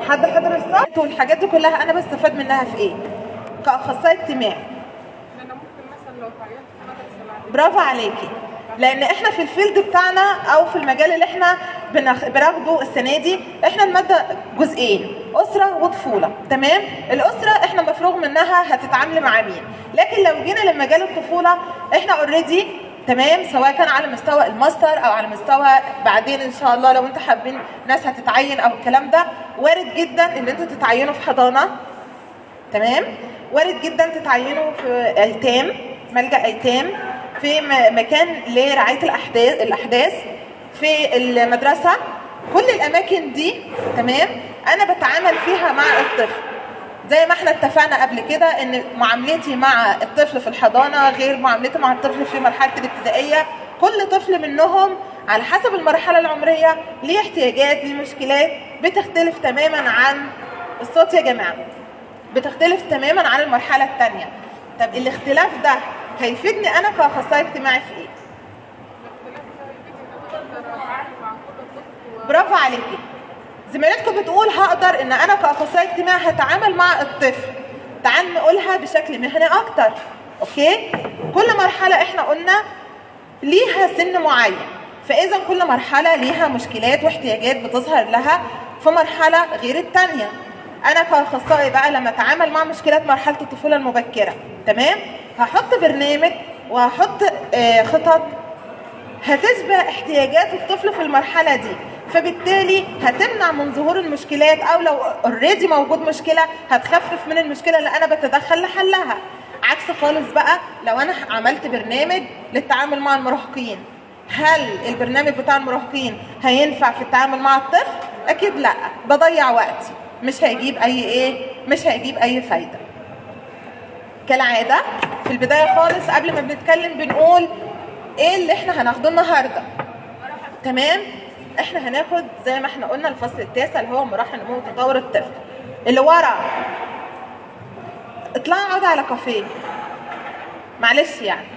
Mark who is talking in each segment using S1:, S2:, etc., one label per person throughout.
S1: حد حضر الصف والحاجات دي كلها انا بستفاد منها في ايه كاخصائي اجتماعي
S2: ان انا ممكن مثلا لو اتعينت في مدرسه بعد
S1: برافو عليكي لان احنا في الفيلد بتاعنا او في المجال اللي احنا بناخ- بناخده السنه دي احنا الماده جزئين اسره وطفوله تمام الاسره احنا مفروغ منها هتتعاملي مع مين لكن لو جينا لمجال الطفوله احنا اوريدي تمام سواء كان على مستوى الماستر او على مستوى بعدين ان شاء الله لو انتوا حابين ناس هتتعين او الكلام ده وارد جدا ان انتوا تتعينوا في حضانه تمام وارد جدا تتعينوا في ايتام ملجا ايتام في م- مكان لرعايه الاحداث الاحداث في المدرسه كل الاماكن دي تمام انا بتعامل فيها مع الطفل زي ما احنا اتفقنا قبل كده ان معاملتي مع الطفل في الحضانه غير معاملتي مع الطفل في مرحله الابتدائيه كل طفل منهم على حسب المرحله العمريه ليه احتياجات ليه مشكلات بتختلف تماما عن الصوت يا جماعه بتختلف تماما عن المرحله الثانيه طب الاختلاف ده هيفيدني انا كاخصائي اجتماعي في ايه
S2: الاختلاف ده يفيدني ان انا اقدر اتعامل مع كل طفل و-
S1: برافو عليكي زميلتكم بتقول هقدر ان انا كاخصائي اجتماعي هتعامل مع الطفل تعال نقولها بشكل مهني اكتر اوكي كل مرحله احنا قلنا ليها سن معين فاذا كل مرحله ليها مشكلات واحتياجات بتظهر لها في مرحله غير الثانيه انا كاخصائي بقى لما اتعامل مع مشكلات مرحله الطفوله المبكره تمام هحط برنامج وهحط آه، خطط هتشبه احتياجات الطفل في المرحله دي فبالتالي هتمنع من ظهور المشكلات او لو اوريدي موجود مشكله هتخفف من المشكله اللي انا بتدخل لحلها عكس خالص بقى لو انا عملت برنامج للتعامل مع المراهقين هل البرنامج بتاع المراهقين هينفع في التعامل مع الطفل اكيد لا بضيع وقتي مش هيجيب اي ايه مش هيجيب اي فايده كالعاده في البدايه خالص قبل ما بنتكلم بنقول ايه اللي احنا هناخده النهارده تمام احنا هناخد زي ما احنا قلنا الفصل التاسع اللي هو مراحل نمو وتطور الطفل اللي ورا اطلعوا اقعدوا على كافيه معلش يعني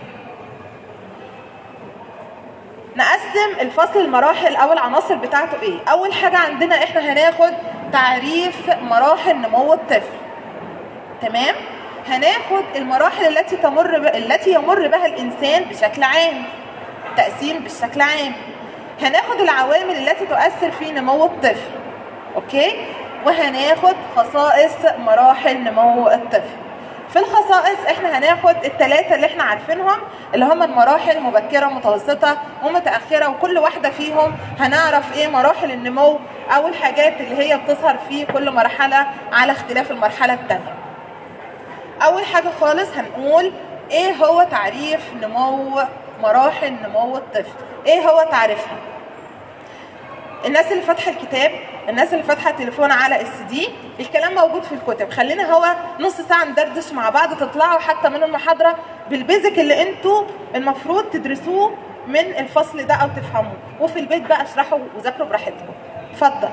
S1: نقسم الفصل المراحل او العناصر بتاعته ايه اول حاجه عندنا احنا هناخد تعريف مراحل نمو الطفل تمام هناخد المراحل التي تمر ب... التي يمر بها الانسان بشكل عام تقسيم بالشكل عام هناخد العوامل التي تؤثر في نمو الطفل اوكي وهناخد خصائص مراحل نمو الطفل في الخصائص احنا هناخد الثلاثه اللي احنا عارفينهم اللي هم المراحل مبكره متوسطه ومتاخره وكل واحده فيهم هنعرف ايه مراحل النمو او الحاجات اللي هي بتظهر في كل مرحله على اختلاف المرحله الثانيه اول حاجه خالص هنقول ايه هو تعريف نمو مراحل نمو الطفل ايه هو تعريفها الناس اللي فاتحه الكتاب الناس اللي فاتحه التليفون على اس دي الكلام موجود في الكتب خلينا هو نص ساعه ندردش مع بعض تطلعوا حتى من المحاضره بالبيزك اللي انتوا المفروض تدرسوه من الفصل ده او تفهموه وفي البيت بقى اشرحوا وذاكروا براحتكم اتفضل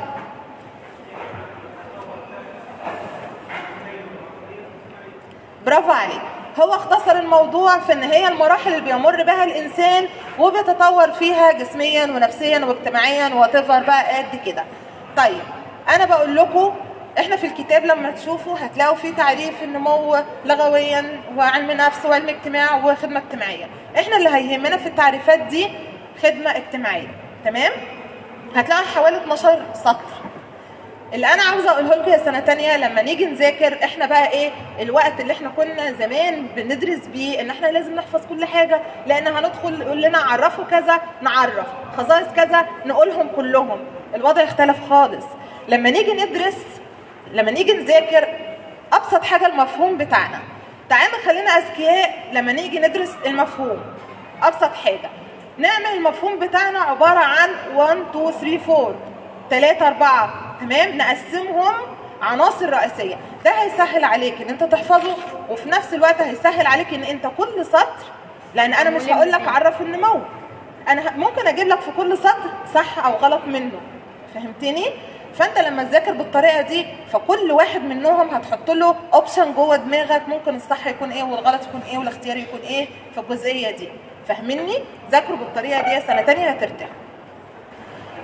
S1: برافو عليك هو اختصر الموضوع في ان هي المراحل اللي بيمر بها الانسان وبيتطور فيها جسميا ونفسيا واجتماعيا وتفر بقى قد كده طيب انا بقول لكم احنا في الكتاب لما تشوفوا هتلاقوا فيه تعريف النمو لغويا وعلم نفس وعلم اجتماع وخدمه اجتماعيه احنا اللي هيهمنا في التعريفات دي خدمه اجتماعيه تمام هتلاقوا حوالي 12 سطر اللي انا عاوزه اقوله لكم يا سنه تانية لما نيجي نذاكر احنا بقى ايه الوقت اللي احنا كنا زمان بندرس بيه ان احنا لازم نحفظ كل حاجه لان هندخل يقول لنا عرفوا كذا نعرف خصائص كذا نقولهم كلهم الوضع اختلف خالص لما نيجي ندرس لما نيجي نذاكر ابسط حاجه المفهوم بتاعنا تعالى خلينا اذكياء لما نيجي ندرس المفهوم ابسط حاجه نعمل المفهوم بتاعنا عباره عن 1 2 3 4 3 4 تمام نقسمهم عناصر رئيسيه ده هيسهل عليك ان انت تحفظه وفي نفس الوقت هيسهل عليك ان انت كل سطر لان انا مش هقول لك عرف النمو انا ه- ممكن اجيب لك في كل سطر صح او غلط منه فهمتني فانت لما تذاكر بالطريقه دي فكل واحد منهم هتحط له اوبشن جوه دماغك ممكن الصح يكون ايه والغلط يكون ايه والاختيار يكون ايه في الجزئيه دي فاهميني ذاكروا بالطريقه دي سنه تانية هترتاح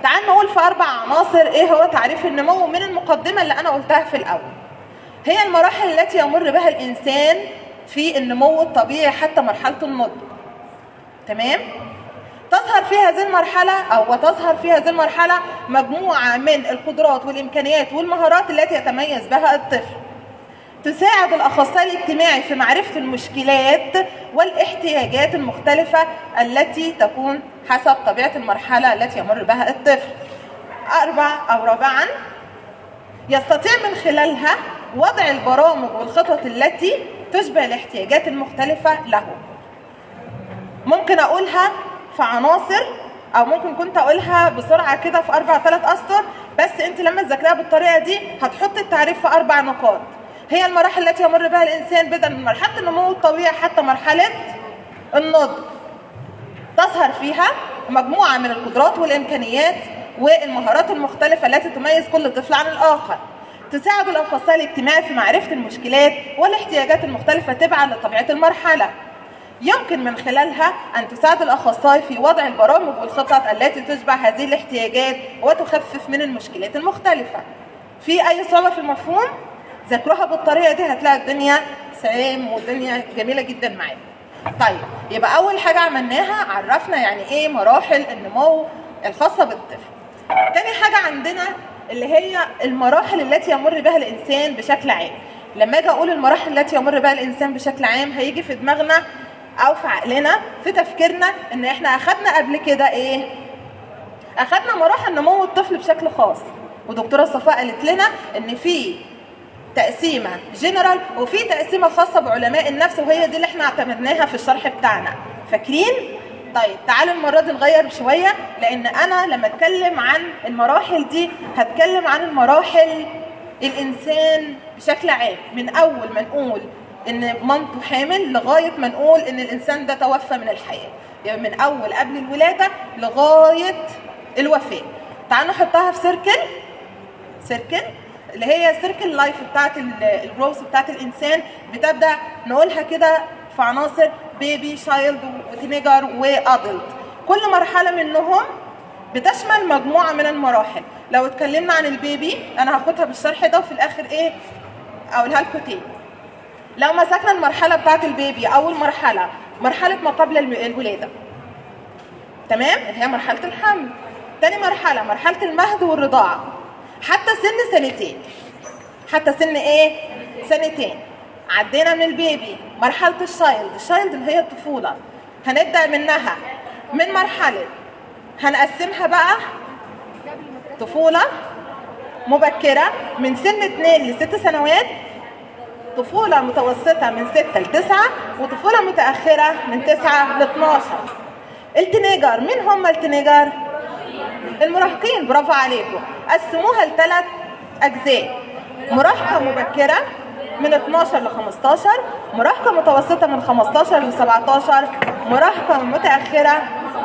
S1: تعال نقول في اربع عناصر ايه هو تعريف النمو من المقدمه اللي انا قلتها في الاول هي المراحل التي يمر بها الانسان في النمو الطبيعي حتى مرحله النضج تمام تظهر في هذه المرحلة أو وتظهر في هذه المرحلة مجموعة من القدرات والإمكانيات والمهارات التي يتميز بها الطفل تساعد الأخصائي الاجتماعي في معرفة المشكلات والاحتياجات المختلفة التي تكون حسب طبيعة المرحلة التي يمر بها الطفل أربع أو رابعا يستطيع من خلالها وضع البرامج والخطط التي تشبه الاحتياجات المختلفة له ممكن أقولها في عناصر أو ممكن كنت أقولها بسرعة كده في أربع ثلاث أسطر بس أنت لما تذاكريها بالطريقة دي هتحط التعريف في أربع نقاط هي المراحل التي يمر بها الإنسان بدءا من مرحلة النمو الطبيعي حتى مرحلة النضج تظهر فيها مجموعة من القدرات والإمكانيات والمهارات المختلفة التي تميز كل طفل عن الآخر تساعد الأخصائي الاجتماعي في معرفة المشكلات والاحتياجات المختلفة تبعا لطبيعة المرحلة يمكن من خلالها أن تساعد الأخصائي في وضع البرامج والخطط التي تشبه هذه الاحتياجات وتخفف من المشكلات المختلفة في أي صعوبة في المفهوم؟ ذاكروها بالطريقة دي هتلاقي الدنيا سلام والدنيا جميلة جدا معاكم طيب يبقى أول حاجة عملناها عرفنا يعني إيه مراحل النمو الخاصة بالطفل تاني حاجة عندنا اللي هي المراحل التي يمر بها الإنسان بشكل عام لما أجي أقول المراحل التي يمر بها الإنسان بشكل عام هيجي في دماغنا أو في عقلنا في تفكيرنا إن إحنا أخدنا قبل كده إيه أخدنا مراحل نمو الطفل بشكل خاص ودكتورة صفاء قالت لنا إن في تقسيمه جنرال وفي تقسيمه خاصه بعلماء النفس وهي دي اللي احنا اعتمدناها في الشرح بتاعنا فاكرين طيب تعالوا المره دي نغير شويه لان انا لما اتكلم عن المراحل دي هتكلم عن المراحل الانسان بشكل عام من اول ما نقول ان مامته حامل لغايه ما نقول ان الانسان ده توفى من الحياه يعني من اول قبل الولاده لغايه الوفاه تعالوا نحطها في سيركل سيركل اللي هي سيركل لايف بتاعت الجروث بتاعت الانسان بتبدا نقولها كده في عناصر بيبي شايلد وتينيجر وادلت كل مرحله منهم بتشمل مجموعه من المراحل لو اتكلمنا عن البيبي انا هاخدها بالشرح ده وفي الاخر ايه اقولها لكم تاني لو مسكنا المرحله بتاعت البيبي اول مرحله مرحله ما قبل الولاده تمام اللي هي مرحله الحمل تاني مرحله مرحله المهد والرضاعه حتى سن سنتين حتى سن ايه سنتين عدينا من البيبي مرحله الشايلد الشايلد اللي هي الطفوله هنبدا منها من مرحله هنقسمها بقى طفوله مبكره من سن 2 ل 6 سنوات طفوله متوسطه من 6 ل 9 وطفوله متاخره من 9 ل 12 التينيجر مين هم التينيجر المراهقين برافو عليكم قسموها لثلاث اجزاء مراهقه مبكره من 12 ل 15 مراهقه متوسطه من 15 ل 17 مراهقه متاخره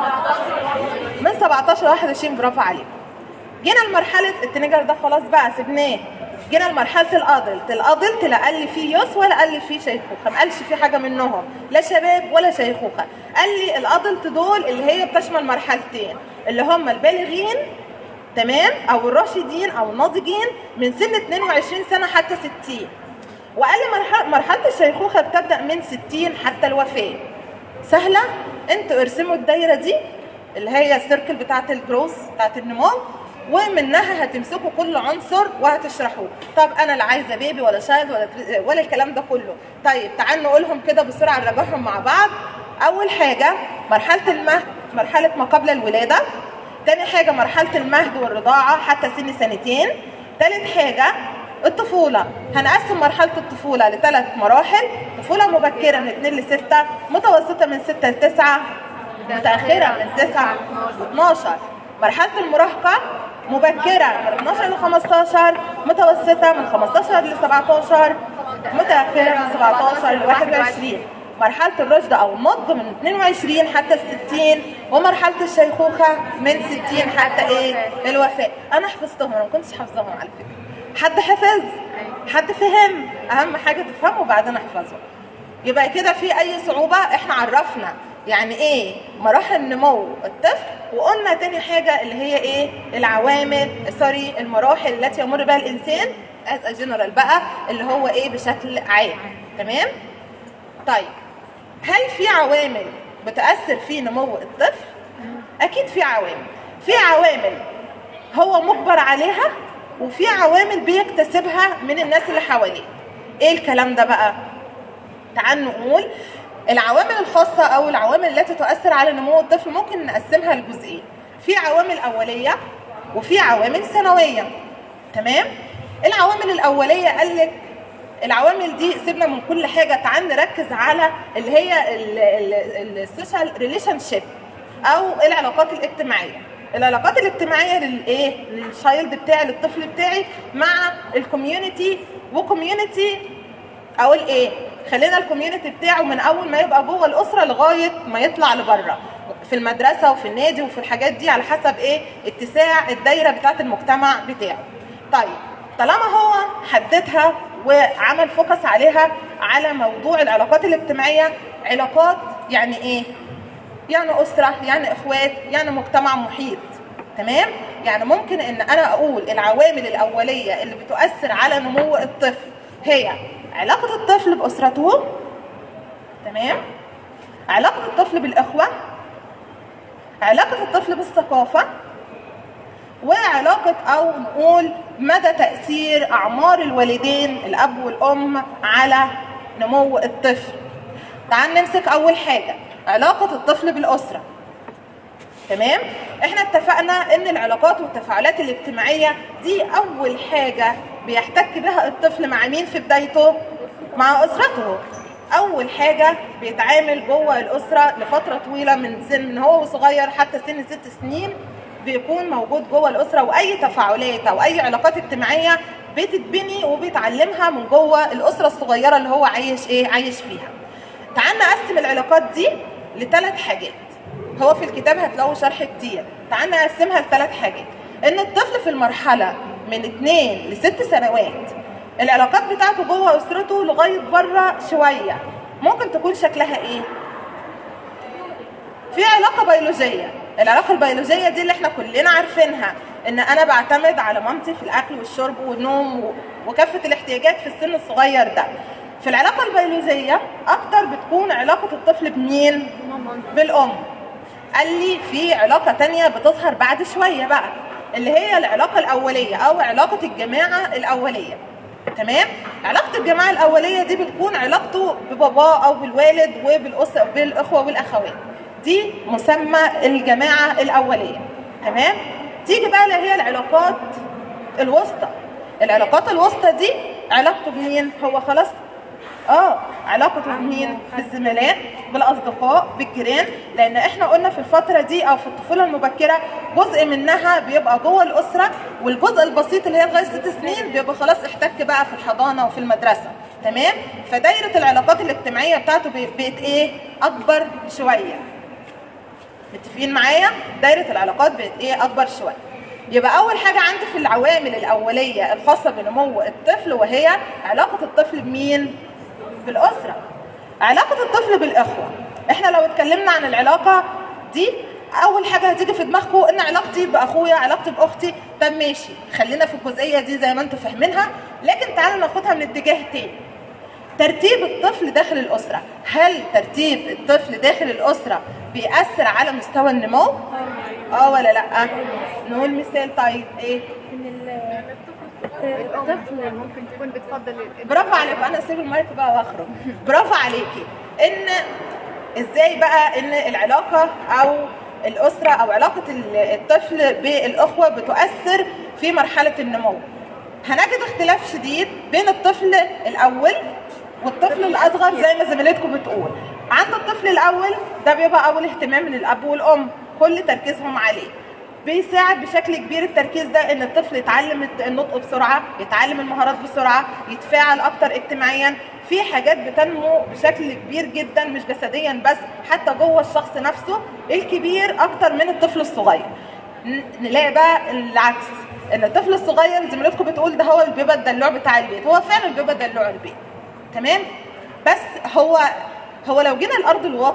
S1: من 17 ل 21 برافو عليكم جينا لمرحله التينيجر ده خلاص بقى سيبناه جينا لمرحله الادلت الادلت لا قال لي فيه يوس ولا قال لي فيه شيخوخه ما قالش فيه حاجه منهم لا شباب ولا شيخوخه قال لي الادلت دول اللي هي بتشمل مرحلتين اللي هم البالغين تمام او الراشدين او الناضجين من سن 22 سنه حتى 60 وقال لي مرحله مرحله الشيخوخه بتبدا من 60 حتى الوفاه سهله انتوا ارسموا الدايره دي اللي هي السيركل بتاعت الجروث بتاعت النمو ومنها هتمسكوا كل عنصر وهتشرحوه طب انا لا عايزه بيبي ولا شايلد ولا ولا الكلام ده كله طيب تعالوا نقولهم كده بسرعه نراجعهم مع بعض اول حاجه مرحله المهد مرحله ما قبل الولاده تاني حاجه مرحله المهد والرضاعه حتى سن سنتين تالت حاجه الطفولة هنقسم مرحلة الطفولة لثلاث مراحل طفولة مبكرة من 2 ل 6 متوسطة من 6 ل 9 متأخرة من 9 ل 12 مرحلة المراهقة مبكرة من 12 ل 15 متوسطة من 15 ل 17 متأخرة من 17 ل 21 مرحلة الرشد أو النضج من 22 حتى ال 60 ومرحلة الشيخوخة من 60 حتى إيه الوفاة أنا حفظتهم أنا ما كنتش حافظهم على فكرة حد حفظ حد فهم أهم حاجة تفهموا وبعدين احفظوا يبقى كده في أي صعوبة إحنا عرفنا يعني ايه مراحل نمو الطفل وقلنا تاني حاجه اللي هي ايه العوامل سوري المراحل التي يمر بها الانسان از جنرال بقى اللي هو ايه بشكل عام تمام طيب هل في عوامل بتاثر في نمو الطفل اكيد في عوامل في عوامل هو مجبر عليها وفي عوامل بيكتسبها من الناس اللي حواليه ايه الكلام ده بقى تعال نقول العوامل الخاصة أو العوامل التي تؤثر على نمو الطفل ممكن نقسمها لجزئين في عوامل أولية وفي عوامل ثانوية تمام العوامل الأولية قال لك العوامل دي سيبنا من كل حاجة تعال نركز على اللي هي السوشيال ريليشن شيب أو العلاقات الاجتماعية العلاقات الاجتماعيه للايه للشايلد بتاعي للطفل بتاعي مع الكوميونتي وكوميونتي اقول ايه خلينا الكوميونتي بتاعه من اول ما يبقى جوه الاسره لغايه ما يطلع لبره في المدرسه وفي النادي وفي الحاجات دي على حسب ايه اتساع الدايره بتاعه المجتمع بتاعه طيب طالما هو حددها وعمل فوكس عليها على موضوع العلاقات الاجتماعيه علاقات يعني ايه يعني اسره يعني اخوات يعني مجتمع محيط تمام يعني ممكن ان انا اقول العوامل الاوليه اللي بتؤثر على نمو الطفل هي علاقه الطفل باسرته تمام علاقه الطفل بالاخوه علاقه الطفل بالثقافه وعلاقه او نقول مدى تاثير اعمار الوالدين الاب والام على نمو الطفل تعال نمسك اول حاجه علاقه الطفل بالاسره تمام احنا اتفقنا ان العلاقات والتفاعلات الاجتماعيه دي اول حاجه بيحتك بها الطفل مع مين في بدايته مع اسرته اول حاجه بيتعامل جوه الاسره لفتره طويله من سن من هو صغير حتى سن ست سنين بيكون موجود جوه الاسره واي تفاعلات او اي علاقات اجتماعيه بتتبني وبيتعلمها من جوه الاسره الصغيره اللي هو عايش ايه عايش فيها تعال نقسم العلاقات دي لثلاث حاجات هو في الكتاب هتلاقوا شرح كتير تعال نقسمها لثلاث حاجات ان الطفل في المرحله من اثنين لست سنوات العلاقات بتاعته جوه اسرته لغايه بره شويه ممكن تكون شكلها ايه في علاقه بيولوجيه العلاقه البيولوجيه دي اللي احنا كلنا عارفينها ان انا بعتمد على مامتي في الاكل والشرب والنوم وكافه الاحتياجات في السن الصغير ده في العلاقه البيولوجيه اكتر بتكون علاقه الطفل بمين بالام قال لي في علاقه تانية بتظهر بعد شويه بقى اللي هي العلاقه الاوليه او علاقه الجماعه الاوليه تمام علاقه الجماعه الاوليه دي بتكون علاقته بباباه او بالوالد وبالاسره بالاخوه والاخوات دي مسمى الجماعه الاوليه تمام تيجي بقى اللي هي العلاقات الوسطى العلاقات الوسطى دي علاقته بمين هو خلاص اه علاقته بمين بالزملاء بالاصدقاء بالجيران لان احنا قلنا في الفتره دي او في الطفوله المبكره جزء منها بيبقى جوه الاسره والجزء البسيط اللي هي لغايه ست سنين بيبقى خلاص احتك بقى في الحضانه وفي المدرسه تمام فدايره العلاقات الاجتماعيه بتاعته بقت ايه اكبر شويه متفقين معايا دايره العلاقات بقت ايه اكبر شويه يبقى اول حاجه عندي في العوامل الاوليه الخاصه بنمو الطفل وهي علاقه الطفل بمين بالاسره علاقه الطفل بالاخوه احنا لو اتكلمنا عن العلاقه دي اول حاجه هتيجي في دماغكم ان علاقتي باخويا علاقتي باختي طب ماشي خلينا في الجزئيه دي زي ما انتم فاهمينها لكن تعالوا ناخدها من اتجاه تاني ترتيب الطفل داخل الاسره هل ترتيب الطفل داخل الاسره بيأثر على مستوى النمو اه ولا لا نقول مثال طيب ايه
S2: ان الطفل ممكن تكون بتفضل
S1: برافو عليك انا اسيب المايك بقى واخرج برافو عليكي ان ازاي بقى ان العلاقه او الاسره او علاقه الطفل بالاخوه بتؤثر في مرحله النمو هنجد اختلاف شديد بين الطفل الاول والطفل الاصغر زي ما زميلتكم بتقول عند الطفل الاول ده بيبقى اول اهتمام من الاب والام كل تركيزهم عليه بيساعد بشكل كبير التركيز ده ان الطفل يتعلم النطق بسرعه يتعلم المهارات بسرعه يتفاعل اكتر اجتماعيا في حاجات بتنمو بشكل كبير جدا مش جسديا بس حتى جوه الشخص نفسه الكبير اكتر من الطفل الصغير نلاقي بقى العكس ان الطفل الصغير زميلتكم بتقول ده هو اللي بيبقى الدلوع بتاع البيت هو فعلا بيبقى دلوع البيت تمام بس هو هو لو جينا لارض الواقع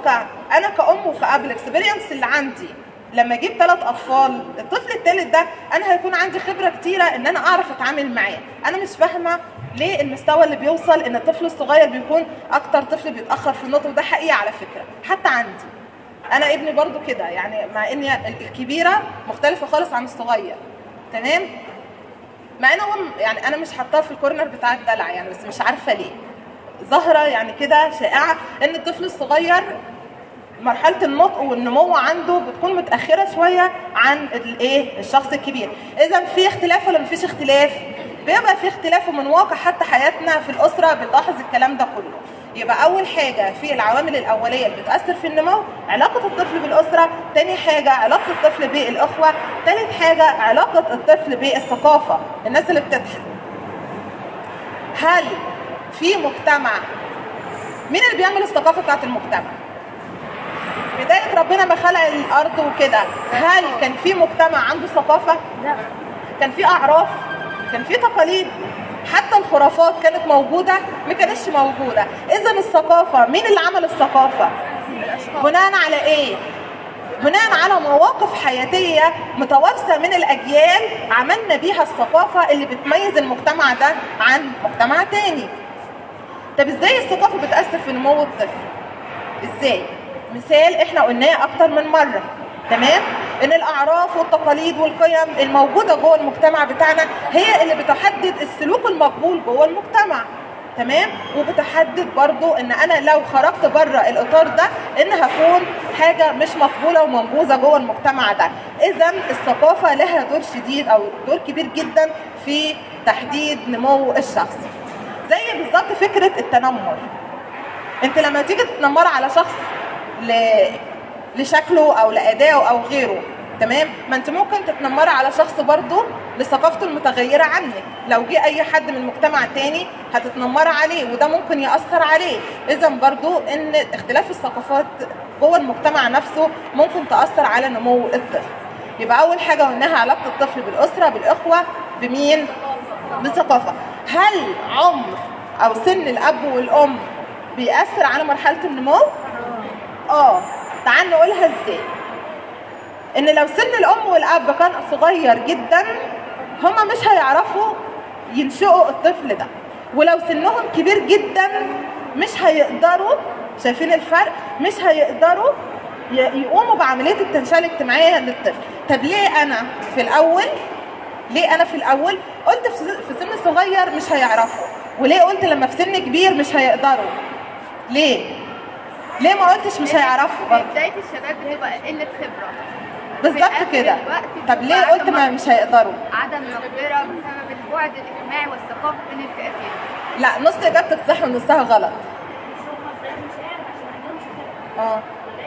S1: انا كأم وكأب الاكسبيرينس اللي عندي لما اجيب ثلاث اطفال الطفل الثالث ده انا هيكون عندي خبره كتيره ان انا اعرف اتعامل معاه انا مش فاهمه ليه المستوى اللي بيوصل ان الطفل الصغير بيكون اكتر طفل بيتاخر في النطق وده حقيقه على فكره حتى عندي انا ابني برضو كده يعني مع ان الكبيره مختلفه خالص عن الصغير تمام مع ان هو يعني انا مش حاطاه في الكورنر بتاع الدلع يعني بس مش عارفه ليه ظاهره يعني كده شائعه ان الطفل الصغير مرحله النطق والنمو عنده بتكون متاخره شويه عن الايه الشخص الكبير اذا في اختلاف ولا مفيش اختلاف بيبقى في اختلاف ومن واقع حتى حياتنا في الاسره بنلاحظ الكلام ده كله يبقى اول حاجه في العوامل الاوليه اللي بتاثر في النمو علاقه الطفل بالاسره تاني حاجه علاقه الطفل بالاخوه تالت حاجه علاقه الطفل بالثقافه الناس اللي بتضحك هل في مجتمع مين اللي بيعمل الثقافه بتاعت المجتمع بدايه ربنا ما خلق الارض وكده هل كان في مجتمع عنده ثقافه لا كان في اعراف كان في تقاليد حتى الخرافات كانت موجودة ما كانتش موجودة إذا الثقافة مين اللي عمل الثقافة بناء على إيه بناء على مواقف حياتية متوارثة من الأجيال عملنا بيها الثقافة اللي بتميز المجتمع ده عن مجتمع تاني طب إزاي الثقافة بتأثر في نمو الطفل إزاي مثال إحنا قلناه أكتر من مرة تمام ان الاعراف والتقاليد والقيم الموجوده جوه المجتمع بتاعنا هي اللي بتحدد السلوك المقبول جوه المجتمع تمام وبتحدد برضو ان انا لو خرجت بره الاطار ده ان هكون حاجه مش مقبوله ومنبوذه جوه المجتمع ده اذا الثقافه لها دور شديد او دور كبير جدا في تحديد نمو الشخص زي بالظبط فكره التنمر انت لما تيجي تتنمر على شخص ل... لشكله او لادائه او غيره تمام ما انت ممكن تتنمري على شخص برضه لثقافته المتغيره عنك لو جه اي حد من مجتمع تاني هتتنمري عليه وده ممكن ياثر عليه اذا برضه ان اختلاف الثقافات جوه المجتمع نفسه ممكن تاثر على نمو الطفل يبقى اول حاجه قلناها علاقه الطفل بالاسره بالاخوه بمين بالثقافه هل عمر او سن الاب والام بيأثر على مرحله النمو اه تعال نقولها ازاي ان لو سن الام والاب كان صغير جدا هما مش هيعرفوا ينشئوا الطفل ده ولو سنهم كبير جدا مش هيقدروا شايفين الفرق مش هيقدروا يقوموا بعمليه التنشئه الاجتماعيه للطفل طب ليه انا في الاول ليه انا في الاول قلت في سن صغير مش هيعرفوا وليه قلت لما في سن كبير مش هيقدروا ليه ليه ما قلتش مش هيعرفوا
S3: في بدايه الشباب بتبقى قله خبره
S1: بالظبط كده طب ليه قلت ما مش هيقدروا
S3: عدم مقدره بسبب البعد الاجتماعي والثقافي بين الفئتين
S1: لا نص اجابتك صح ونصها غلط اه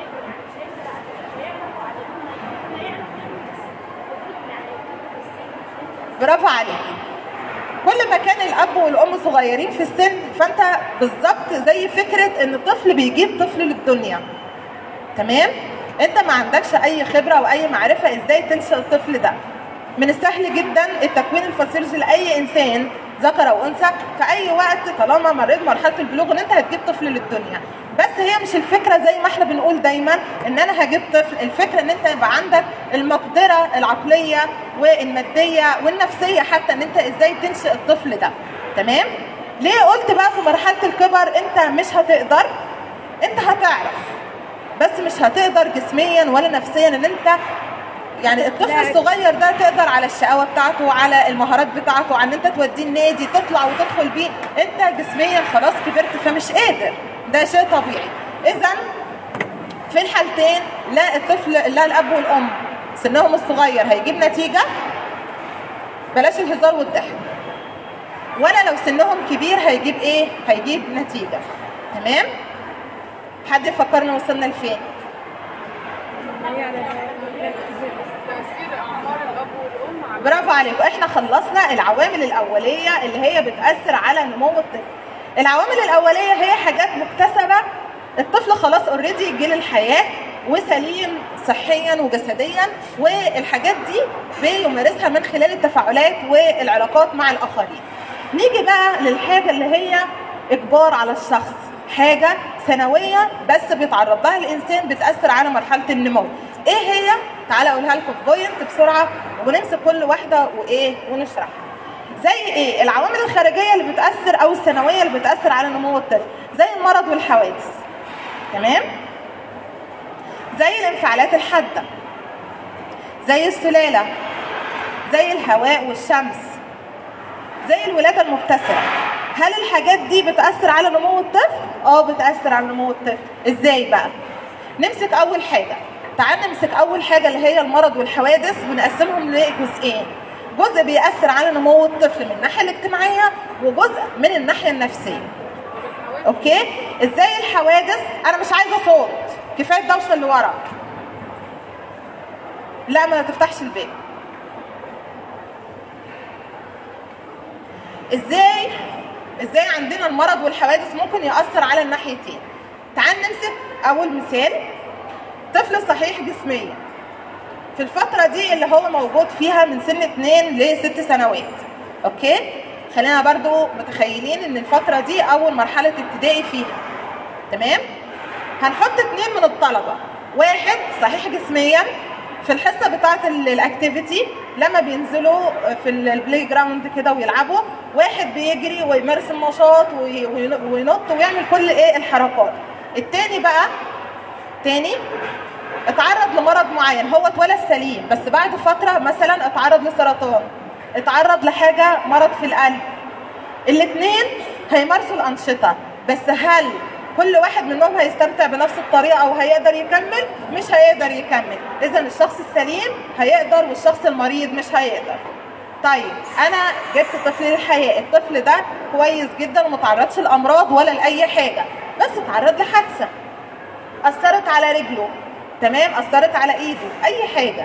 S1: برافو عليك كل ما كان الاب والام صغيرين في السن فانت بالظبط زي فكره ان الطفل بيجيب طفل للدنيا تمام انت ما عندكش اي خبره واي معرفه ازاي تنشئ الطفل ده من السهل جدا التكوين الفسيولوجي لاي انسان ذكر او انثى في اي وقت طالما مريت مرحله البلوغ ان انت هتجيب طفل للدنيا بس هي مش الفكره زي ما احنا بنقول دايما ان انا هجيب طفل الفكره ان انت يبقى عندك المقدره العقليه والماديه والنفسيه حتى ان انت ازاي تنشئ الطفل ده تمام ليه قلت بقى في مرحله الكبر انت مش هتقدر انت هتعرف بس مش هتقدر جسميا ولا نفسيا ان انت يعني الطفل الصغير ده تقدر على الشقاوه بتاعته على المهارات بتاعته على ان انت توديه النادي تطلع وتدخل بيه انت جسميا خلاص كبرت فمش قادر ده شيء طبيعي اذا في الحالتين لا الطفل لا الاب والام سنهم الصغير هيجيب نتيجه بلاش الهزار والضحك ولا لو سنهم كبير هيجيب ايه هيجيب نتيجه تمام حد يفكرنا وصلنا لفين
S2: تأثير أعمار الأب والأم على
S1: برافو عليكم احنا خلصنا العوامل الاوليه اللي هي بتاثر على نمو الطفل العوامل الاوليه هي حاجات مكتسبه الطفل خلاص اوريدي جه للحياه وسليم صحيا وجسديا والحاجات دي بيمارسها من خلال التفاعلات والعلاقات مع الاخرين نيجي بقى للحاجه اللي هي اجبار على الشخص حاجه سنويه بس بيتعرض لها الانسان بتاثر على مرحله النمو ايه هي تعالى اقولها لكم في بوينت بسرعه ونمسك كل واحده وايه ونشرحها زي ايه العوامل الخارجيه اللي بتاثر او السنويه اللي بتاثر على نمو الطفل زي المرض والحوادث تمام زي الانفعالات الحاده زي السلاله زي الهواء والشمس زي الولاده المبتسره هل الحاجات دي بتاثر على نمو الطفل اه بتاثر على نمو الطفل ازاي بقى نمسك اول حاجه تعال نمسك اول حاجه اللي هي المرض والحوادث ونقسمهم لجزئين جزء بيأثر على نمو الطفل من الناحيه الاجتماعيه وجزء من الناحيه النفسيه اوكي ازاي الحوادث انا مش عايزه صوت كفايه الدوشه اللي ورا لا ما تفتحش الباب ازاي ازاي عندنا المرض والحوادث ممكن يأثر على الناحيتين تعال نمسك اول مثال طفل صحيح جسميا في الفترة دي اللي هو موجود فيها من سن 2 ل 6 سنوات اوكي خلينا برضو متخيلين ان الفترة دي اول مرحلة ابتدائي فيها تمام هنحط اتنين من الطلبة واحد صحيح جسميا في الحصة بتاعة ال- الاكتيفيتي لما بينزلوا في ال- البلاي جراوند كده ويلعبوا واحد بيجري ويمارس النشاط وي- وين- وينط ويعمل كل ايه الحركات التاني بقى تاني اتعرض لمرض معين هو اتولد سليم بس بعد فتره مثلا اتعرض لسرطان اتعرض لحاجه مرض في القلب الاثنين هيمارسوا الانشطه بس هل كل واحد منهم هيستمتع بنفس الطريقه او هيقدر يكمل مش هيقدر يكمل اذا الشخص السليم هيقدر والشخص المريض مش هيقدر طيب انا جبت طفل للحياه الطفل ده كويس جدا ومتعرضش لامراض ولا لاي حاجه بس اتعرض لحادثه اثرت على رجله تمام اثرت على ايده اي حاجه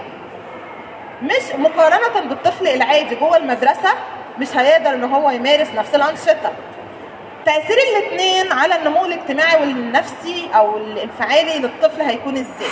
S1: مش مقارنه بالطفل العادي جوه المدرسه مش هيقدر ان هو يمارس نفس الانشطه تاثير الاثنين على النمو الاجتماعي والنفسي او الانفعالي للطفل هيكون ازاي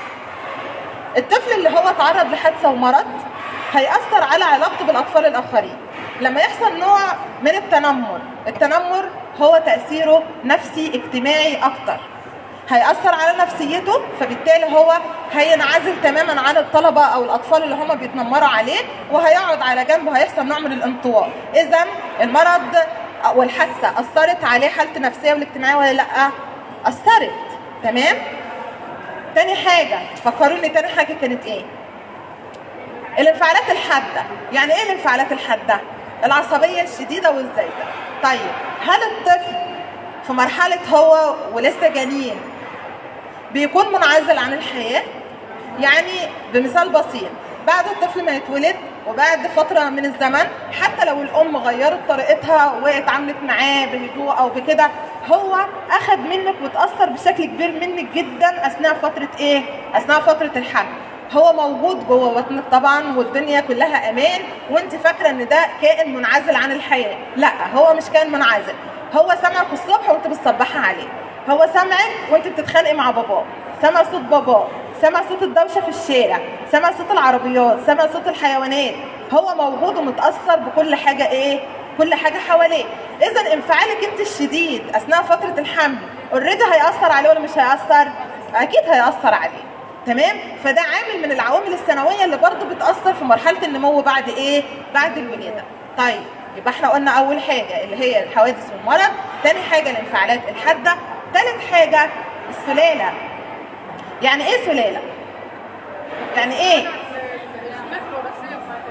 S1: الطفل اللي هو تعرض لحادثه ومرض هيأثر على علاقته بالأطفال الآخرين لما يحصل نوع من التنمر التنمر هو تأثيره نفسي اجتماعي أكتر هيأثر على نفسيته فبالتالي هو هينعزل تماما عن الطلبة أو الأطفال اللي هم بيتنمروا عليه وهيقعد على جنب وهيحصل نوع من الانطواء إذا المرض والحادثة أثرت عليه حالته النفسية والاجتماعية ولا لأ؟ أثرت تمام؟ تاني حاجة فكروني تاني حاجة كانت إيه؟ الانفعالات الحادة يعني ايه الانفعالات الحادة العصبية الشديدة والزايدة طيب هل الطفل في مرحلة هو ولسه جنين بيكون منعزل عن الحياة يعني بمثال بسيط بعد الطفل ما يتولد وبعد فترة من الزمن حتى لو الأم غيرت طريقتها واتعاملت معاه بهدوء أو بكده هو أخد منك وتأثر بشكل كبير منك جدا أثناء فترة إيه؟ أثناء فترة الحمل هو موجود جوه بطنك طبعا والدنيا كلها امان وانت فاكره ان ده كائن منعزل عن الحياه لا هو مش كائن منعزل هو سمعك الصبح وانت بتصبحي عليه هو سمعك وانت بتتخانقي مع باباه سمع صوت باباه سمع صوت الدوشه في الشارع سمع صوت العربيات سمع صوت الحيوانات هو موجود ومتاثر بكل حاجه ايه كل حاجه حواليه اذا انفعالك انت الشديد اثناء فتره الحمل اوريدي هياثر عليه ولا مش هياثر اكيد هياثر عليه تمام فده عامل من العوامل السنويه اللي برضو بتاثر في مرحله النمو بعد ايه بعد الولاده طيب يبقى احنا قلنا اول حاجه اللي هي الحوادث والمرض تاني حاجه الانفعالات الحاده تالت حاجه السلاله يعني ايه سلاله يعني ايه
S2: الناس الوراثية بتاعت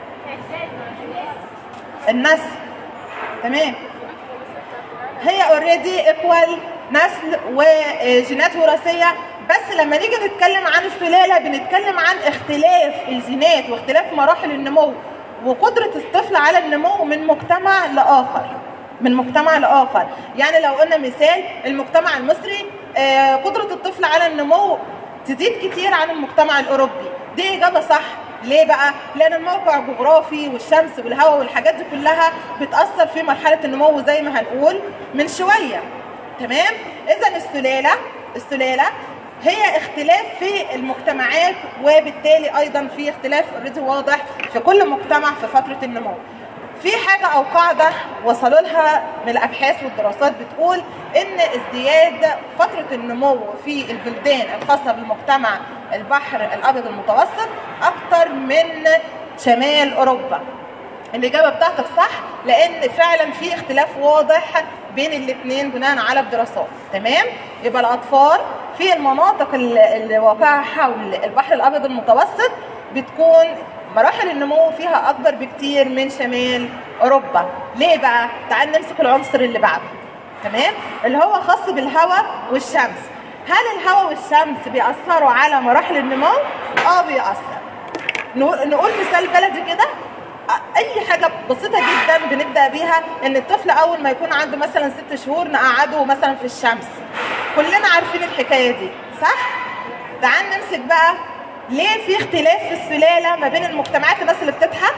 S1: النسل تمام هي اوريدي ايكوال نسل وجينات وراثيه بس لما نيجي نتكلم عن السلاله بنتكلم عن اختلاف الجينات واختلاف مراحل النمو وقدره الطفل على النمو من مجتمع لاخر من مجتمع لاخر يعني لو قلنا مثال المجتمع المصري آه، قدره الطفل على النمو تزيد كتير عن المجتمع الاوروبي دي اجابه صح ليه بقى؟ لأن الموقع الجغرافي والشمس والهواء والحاجات دي كلها بتأثر في مرحلة النمو زي ما هنقول من شوية. تمام؟ إذا السلالة السلالة هي اختلاف في المجتمعات وبالتالي أيضا في اختلاف اوريدي واضح في كل مجتمع في فترة النمو. في حاجة أو قاعدة وصلوا لها من الأبحاث والدراسات بتقول إن ازدياد فترة النمو في البلدان الخاصة بالمجتمع البحر الأبيض المتوسط أكتر من شمال أوروبا الإجابة بتاعتك صح لأن فعلا في اختلاف واضح بين الاثنين بناء على الدراسات تمام يبقى الأطفال في المناطق اللي اللي واقعة حول البحر الأبيض المتوسط بتكون مراحل النمو فيها أكبر بكتير من شمال أوروبا ليه بقى؟ تعال نمسك العنصر اللي بعده تمام اللي هو خاص بالهواء والشمس هل الهواء والشمس بيأثروا على مراحل النمو؟ اه بيأثر نقول نقول مثال بلدي كده اي حاجه بسيطه جدا بنبدا بيها ان الطفل اول ما يكون عنده مثلا ست شهور نقعده مثلا في الشمس كلنا عارفين الحكايه دي صح تعال نمسك بقى ليه في اختلاف في السلاله ما بين المجتمعات الناس اللي بتضحك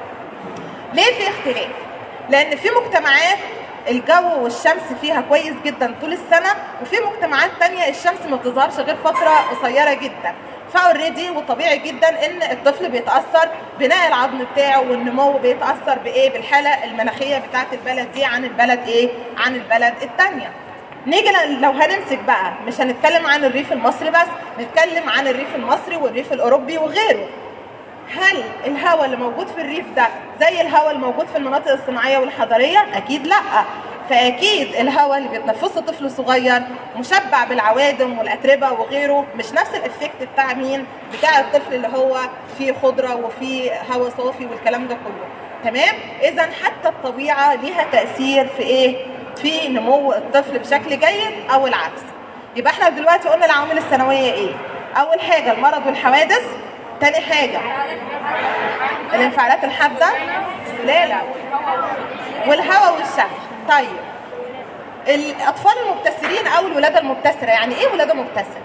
S1: ليه في اختلاف لان في مجتمعات الجو والشمس فيها كويس جدا طول السنه وفي مجتمعات تانية الشمس ما بتظهرش غير فتره قصيره جدا فاوريدي وطبيعي جدا ان الطفل بيتاثر بناء العظم بتاعه والنمو بيتاثر بايه بالحاله المناخيه بتاعه البلد دي عن البلد ايه عن البلد الثانيه نيجي ل- لو هنمسك بقى مش هنتكلم عن الريف المصري بس نتكلم عن الريف المصري والريف الاوروبي وغيره هل الهواء اللي موجود في الريف ده زي الهواء الموجود في المناطق الصناعيه والحضريه اكيد لا فاكيد الهواء اللي بيتنفسه طفل صغير مشبع بالعوادم والاتربه وغيره مش نفس الافكت بتاع مين بتاع الطفل اللي هو فيه خضره وفيه هواء صافي والكلام ده كله تمام اذا حتى الطبيعه ليها تاثير في ايه في نمو الطفل بشكل جيد او العكس يبقى احنا دلوقتي قلنا العوامل السنويه ايه اول حاجه المرض والحوادث تاني حاجه الانفعالات الحاده السلاله والهواء والشمس طيب الاطفال المبتسرين او الولاده المبتسره يعني ايه ولاده مبتسره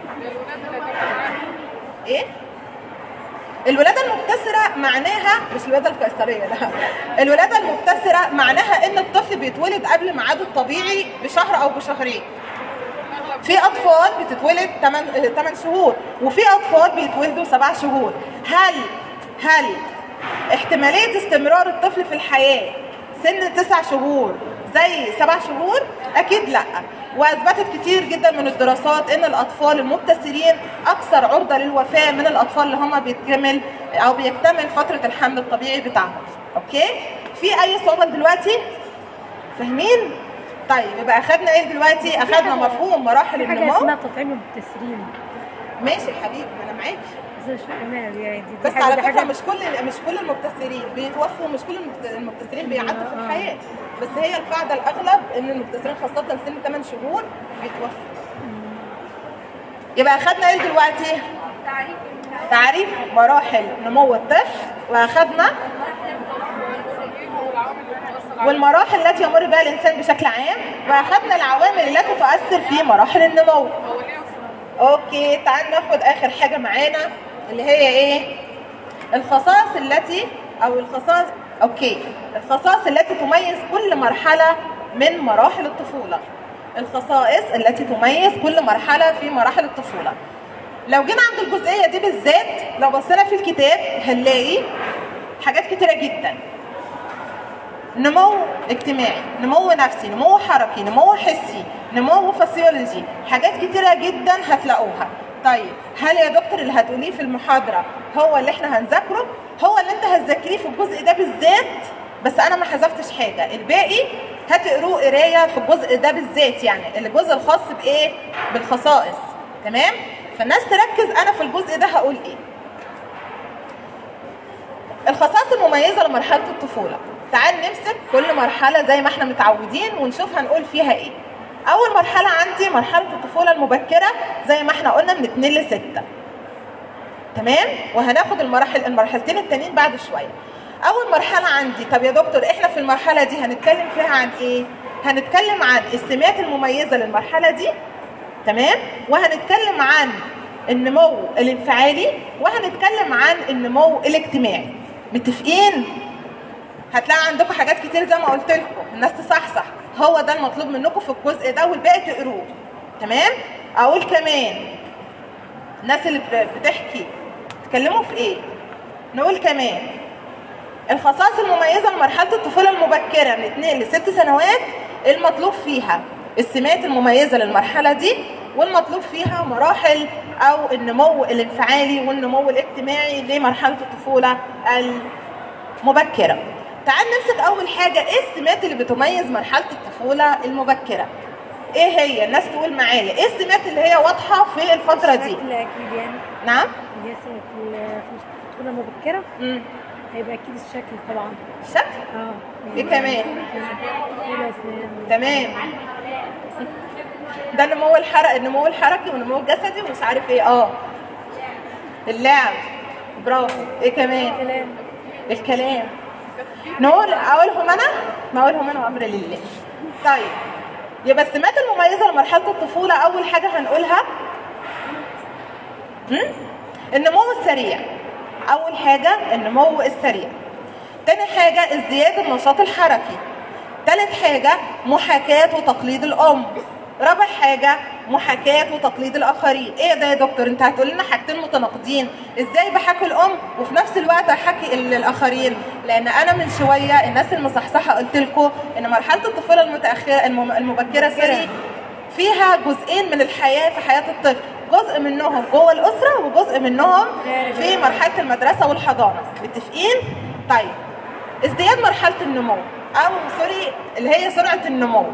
S1: ايه الولاده المبتسره معناها مش الولاده القيصريه لا الولاده المبتسره معناها ان الطفل بيتولد قبل ميعاده الطبيعي بشهر او بشهرين في اطفال بتتولد 8 8 شهور وفي اطفال بيتولدوا 7 شهور هل هل احتماليه استمرار الطفل في الحياه سن 9 شهور زي 7 شهور اكيد لا واثبتت كتير جدا من الدراسات ان الاطفال المبتسرين اكثر عرضه للوفاه من الاطفال اللي هم بيكمل او بيكتمل فتره الحمل الطبيعي بتاعهم اوكي في اي سؤال دلوقتي فاهمين طيب يبقى اخدنا ايه دلوقتي اخدنا مفهوم مراحل
S4: في حاجة
S1: النمو
S4: اسمها تطعيم المبتسرين
S1: ماشي يا حبيبي ما انا معاكي
S4: زي شو كمان يعني دي
S1: بس
S4: حاجة-
S1: على
S4: دي
S1: فكره
S4: حاجة-
S1: مش كل مش كل المبتسرين بيتوفوا مش كل المبت- المبتسرين بيعدوا في
S4: آه.
S1: الحياه بس هي القاعده الاغلب ان المبتسرين خاصه سن 8 شهور بيتوفوا يبقى اخدنا ايه دلوقتي تعريف مراحل نمو الطفل واخدنا والمراحل التي يمر بها الانسان بشكل عام واخدنا العوامل التي تؤثر في مراحل النمو اوكي تعال ناخد اخر حاجه معانا اللي هي ايه الخصائص التي او الخصائص اوكي الخصائص التي تميز كل مرحله من مراحل الطفوله الخصائص التي تميز كل مرحله في مراحل الطفوله لو جينا عند الجزئيه دي بالذات لو بصينا في الكتاب هنلاقي حاجات كتيره جدا نمو اجتماعي نمو نفسي نمو حركي نمو حسي نمو فسيولوجي حاجات كتيرة جدا هتلاقوها طيب هل يا دكتور اللي هتقوليه في المحاضرة هو اللي احنا هنذاكره هو اللي انت هتذاكريه في الجزء ده بالذات بس انا ما حذفتش حاجة الباقي هتقروه قراية في الجزء ده بالذات يعني الجزء الخاص بايه بالخصائص تمام فالناس تركز انا في الجزء ده هقول ايه الخصائص المميزة لمرحلة الطفولة تعال نمسك كل مرحلة زي ما احنا متعودين ونشوف هنقول فيها ايه أول مرحلة عندي مرحلة الطفولة المبكرة زي ما احنا قلنا من 2 ل 6 تمام وهناخد المراحل المرحلتين التانيين بعد شوية أول مرحلة عندي طب يا دكتور احنا في المرحلة دي هنتكلم فيها عن ايه؟ هنتكلم عن السمات المميزة للمرحلة دي تمام وهنتكلم عن النمو الانفعالي وهنتكلم عن النمو الاجتماعي متفقين هتلاقي عندكم حاجات كتير زي ما قلت لكم الناس تصحصح هو ده المطلوب منكم في الجزء ده والباقي تقروه تمام اقول كمان الناس اللي ب- بتحكي تتكلموا في ايه نقول كمان الخصائص المميزه لمرحله الطفوله المبكره من 2 ل 6 سنوات المطلوب فيها السمات المميزه للمرحله دي والمطلوب فيها مراحل او النمو الانفعالي والنمو الاجتماعي لمرحله الطفوله المبكره تعال نمسك اول حاجه ايه السمات اللي بتميز مرحله الطفوله المبكره ايه هي الناس تقول معايا ايه السمات اللي هي واضحه في الفتره دي
S4: الشكل اكيد يعني
S1: نعم
S4: اللي هي في ال- في الطفوله المبكره
S1: امم
S4: هيبقى اكيد الشكل طبعا
S1: الشكل
S4: اه
S1: ايه كمان
S4: طول اسنان
S1: تمام ده النمو الحركي النمو الحركي والنمو الجسدي ومش عارف ايه اه اللعب برافو ايه كمان
S4: كلام
S1: الكلام نقول اقولهم انا ما اقولهم انا وامر لله طيب يبقى السمات المميزه لمرحله الطفوله اول حاجه هنقولها هم؟ النمو السريع اول حاجه النمو السريع تاني حاجه ازدياد النشاط الحركي تالت حاجه محاكاه وتقليد الام رابع حاجه محاكاه وتقليد الاخرين ايه ده يا دكتور انت هتقول لنا حاجتين متناقضين ازاي بحاكي الام وفي نفس الوقت احكي ال- الاخرين لان انا من شويه الناس المصحصحه قلت لكم ان مرحله الطفوله المتاخره الم- المبكره سوري فيها جزئين من الحياه في حياه الطفل جزء منهم جوه الاسره وجزء منهم في مرحله المدرسه والحضانه متفقين طيب ازدياد مرحله النمو او سوري اللي هي سرعه النمو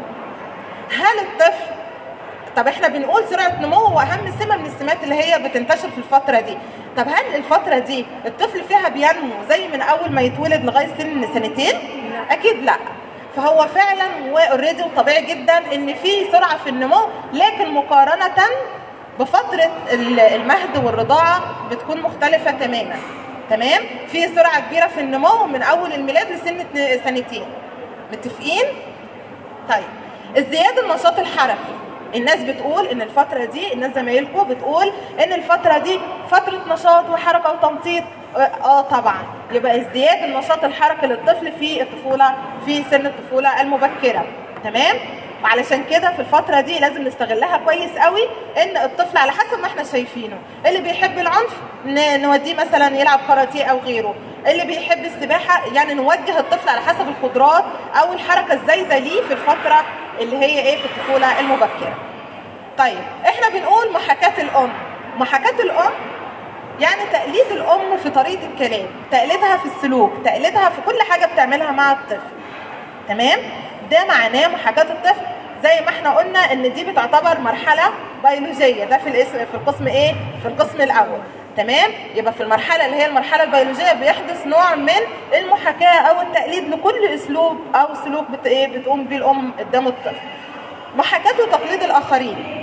S1: هل الطفل طب احنا بنقول سرعه نمو هو اهم سمه من السمات اللي هي بتنتشر في الفتره دي طب هل الفتره دي الطفل فيها بينمو زي من اول ما يتولد لغايه سن سنتين اكيد لا فهو فعلا واوريدي وطبيعي جدا ان في سرعه في النمو لكن مقارنه بفتره ال- المهد والرضاعه بتكون مختلفه تماما تمام في سرعه كبيره في النمو من اول الميلاد لسن اتن- سنتين متفقين طيب ازدياد النشاط الحركي الناس بتقول ان الفتره دي الناس زمايلكم بتقول ان الفتره دي فتره نشاط وحركه وتنطيط اه آه طبعا يبقى ازدياد النشاط الحركي للطفل في الطفوله في سن الطفوله المبكره تمام وعلشان كده في الفترة دي لازم نستغلها كويس قوي ان الطفل على حسب ما احنا شايفينه اللي بيحب العنف ن- نوديه مثلا يلعب كاراتيه او غيره اللي بيحب السباحة يعني نوجه الطفل على حسب القدرات او الحركة الزايدة ليه في الفترة اللي هي ايه في الطفولة المبكرة طيب احنا بنقول محاكاة الام محاكاة الام يعني تقليد الام في طريقة الكلام تقليدها في السلوك تقليدها في كل حاجة بتعملها مع الطفل تمام ده معناه محاكاة الطفل زي ما احنا قلنا ان دي بتعتبر مرحلة بيولوجية ده في الاسم في القسم ايه في القسم الاول تمام يبقى في المرحلة اللي هي المرحلة البيولوجية بيحدث نوع من المحاكاة او التقليد لكل اسلوب او سلوك بت ايه بتقوم بيه الام قدام الطفل محاكاة وتقليد الاخرين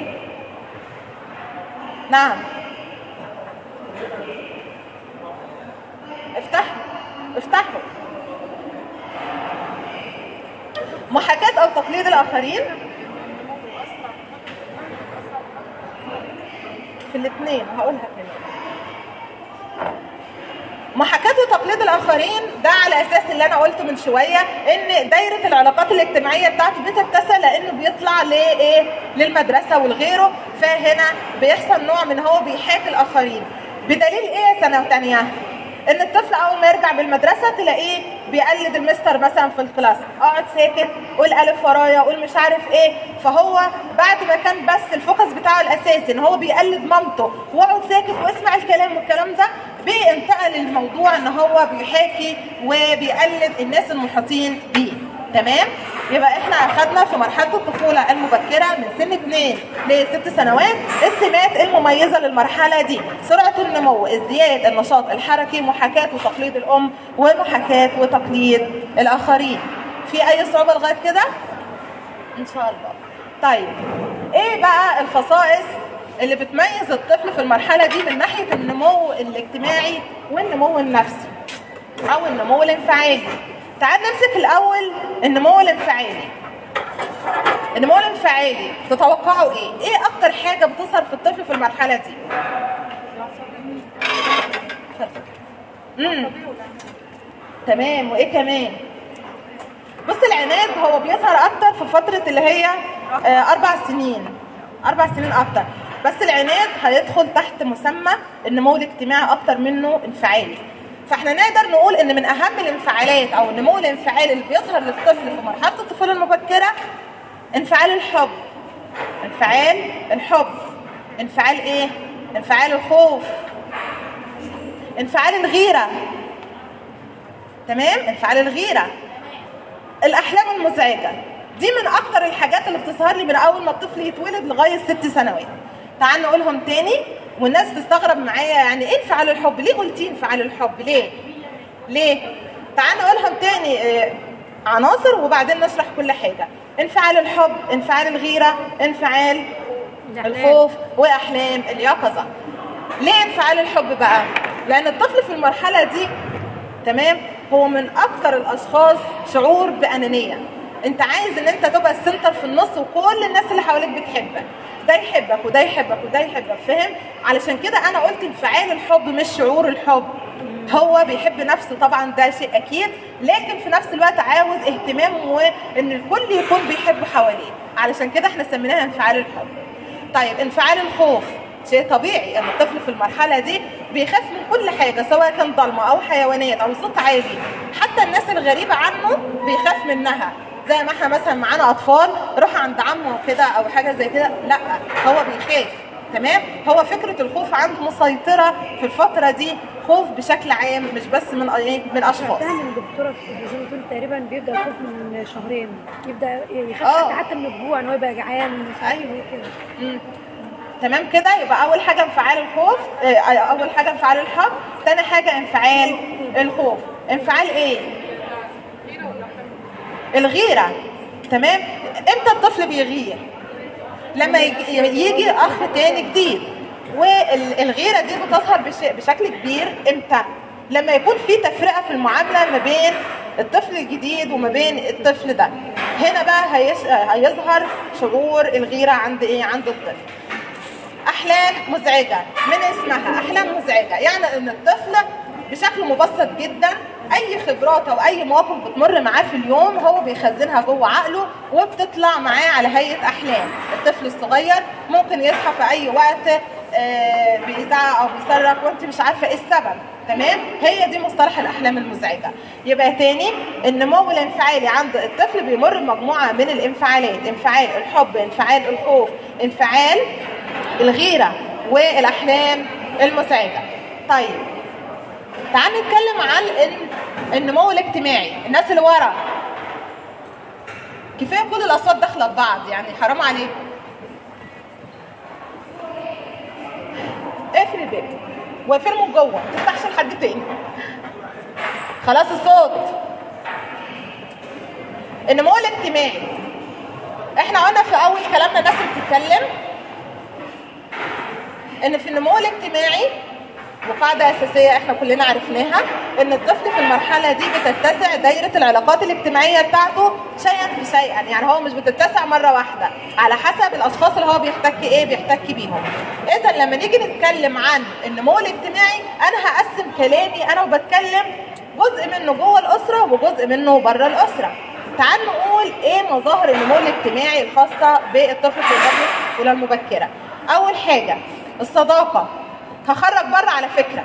S1: نعم افتحوا افتحوا محاكاة أو تقليد الآخرين في الاثنين هقولها كمان محاكاة وتقليد الآخرين ده على أساس اللي أنا قلته من شوية إن دايرة العلاقات الاجتماعية بتاعته بتتسع لأنه بيطلع لإيه؟ للمدرسة والغيره فهنا بيحصل نوع من هو بيحاكي الآخرين بدليل إيه يا سنة تانية؟ ان الطفل اول ما يرجع بالمدرسه تلاقيه بيقلد المستر مثلا في الكلاس اقعد ساكت قول الف ورايا قول مش عارف ايه فهو بعد ما كان بس الفوكس بتاعه الاساسي ان هو بيقلد مامته واقعد ساكت واسمع الكلام والكلام ده بقى انتقل الموضوع ان هو بيحاكي وبيقلد الناس المحيطين بيه تمام يبقى احنا اخدنا في مرحله الطفوله المبكره من سن 2 ل 6 سنوات السمات المميزه للمرحله دي سرعه النمو ازدياد النشاط الحركي محاكاه وتقليد الام ومحاكاه وتقليد الاخرين في اي صعوبه لغايه كده ان شاء الله طيب ايه بقى الخصائص اللي بتميز الطفل في المرحله دي من ناحيه النمو الاجتماعي والنمو النفسي او النمو الانفعالي تعال نمسك الاول النمو الانفعالي النمو الانفعالي تتوقعوا ايه ايه اكتر حاجه بتظهر في الطفل في المرحله دي امم تمام وايه كمان بص العناد هو بيظهر اكتر في فتره اللي هي آه، اربع سنين اربع سنين اكتر بس العناد هيدخل تحت مسمى النمو الاجتماعي اكتر منه انفعالي فاحنا نقدر نقول ان من اهم الانفعالات او النمو الانفعالي اللي بيظهر للطفل في مرحله الطفوله المبكره انفعال الحب انفعال الحب انفعال ايه انفعال الخوف انفعال الغيره تمام انفعال الغيره الاحلام المزعجه دي من اكتر الحاجات اللي بتظهر لي من اول ما الطفل يتولد لغايه ست سنوات تعال نقولهم تاني والناس تستغرب معايا يعني ايه انفعال الحب ليه قلتي انفعال الحب ليه ليه تعال نقولهم تاني آه، عناصر وبعدين نشرح كل حاجه انفعال الحب انفعال الغيره انفعال
S4: الأحلام.
S1: الخوف واحلام اليقظه ليه انفعال الحب بقى لان الطفل في المرحله دي تمام هو من اكتر الاشخاص شعور بانانيه انت عايز ان انت تبقى السنتر في النص وكل الناس اللي حواليك بتحبك ده يحبك وده يحبك وده يحبك فاهم علشان كده انا قلت انفعال الحب مش شعور الحب هو بيحب نفسه طبعا ده شيء اكيد لكن في نفس الوقت عاوز اهتمام وان الكل يكون بيحبه حواليه علشان كده احنا سميناها انفعال الحب طيب انفعال الخوف شيء طبيعي ان الطفل في المرحله دي بيخاف من كل حاجه سواء كان ضلمه او حيوانات او صوت عالي حتى الناس الغريبه عنه بيخاف منها زي ما احنا مثلا معانا اطفال روح عند عمه كده او حاجه زي كده لا هو بيخاف تمام هو فكره الخوف عنده مسيطره في الفتره دي خوف بشكل عام مش بس من ايه من اشخاص
S4: شفتها من دكتوره في التلفزيون بتقول تقريبا بيبدا يخوف من شهرين يبدا يخاف
S1: آه.
S4: حتى حتى من الجوع ان هو يبقى جعان مش عارف
S1: أيوة.
S4: ايه كده
S1: مم. تمام كده يبقى اول حاجه انفعال الخوف آه، اول حاجه انفعال الحب ثاني حاجه انفعال الخوف انفعال ايه الغيره تمام امتى الطفل بيغير لما يجي, يجي اخ تاني جديد والغيره دي بتظهر بش- بشكل كبير امتى لما يكون في تفرقه في المعامله ما بين الطفل الجديد وما بين الطفل ده هنا بقى هيش- هيظهر شعور الغيره عند ايه عند الطفل احلام مزعجه من اسمها احلام مزعجه يعني ان الطفل بشكل مبسط جدا اي خبرات او اي مواقف بتمر معاه في اليوم هو بيخزنها جوه عقله وبتطلع معاه على هيئه احلام الطفل الصغير ممكن يصحى في اي وقت آه، بيزعق او بيصرخ وانت مش عارفه ايه السبب تمام هي دي مصطلح الاحلام المزعجه يبقى تاني النمو الانفعالي عند الطفل بيمر بمجموعه من الانفعالات انفعال الحب انفعال الخوف انفعال الغيرة والأحلام المزعجة طيب تعال نتكلم عن ال- النمو الاجتماعي الناس اللي ورا كفايه كل الاصوات داخله ببعض يعني حرام عليكم اقفل الباب واقفله من جوه ما تفتحش لحد تاني خلاص الصوت النمو الاجتماعي احنا قلنا في اول كلامنا الناس اللي بتتكلم ان في النمو الاجتماعي وقاعدة أساسية احنا كلنا عرفناها ان الطفل في المرحلة دي بتتسع دايرة العلاقات الاجتماعية بتاعته شيئا فشيئا يعني هو مش بتتسع مرة واحدة على حسب الأشخاص اللي هو بيحتك ايه بيحتك بيهم إذا لما نيجي نتكلم عن النمو الاجتماعي أنا هقسم كلامي أنا وبتكلم جزء منه جوه الأسرة وجزء منه بره الأسرة تعال نقول ايه مظاهر النمو الاجتماعي الخاصة بالطفل في فترة الطفولة المبكرة أول حاجة الصداقة هخرج بره على فكرة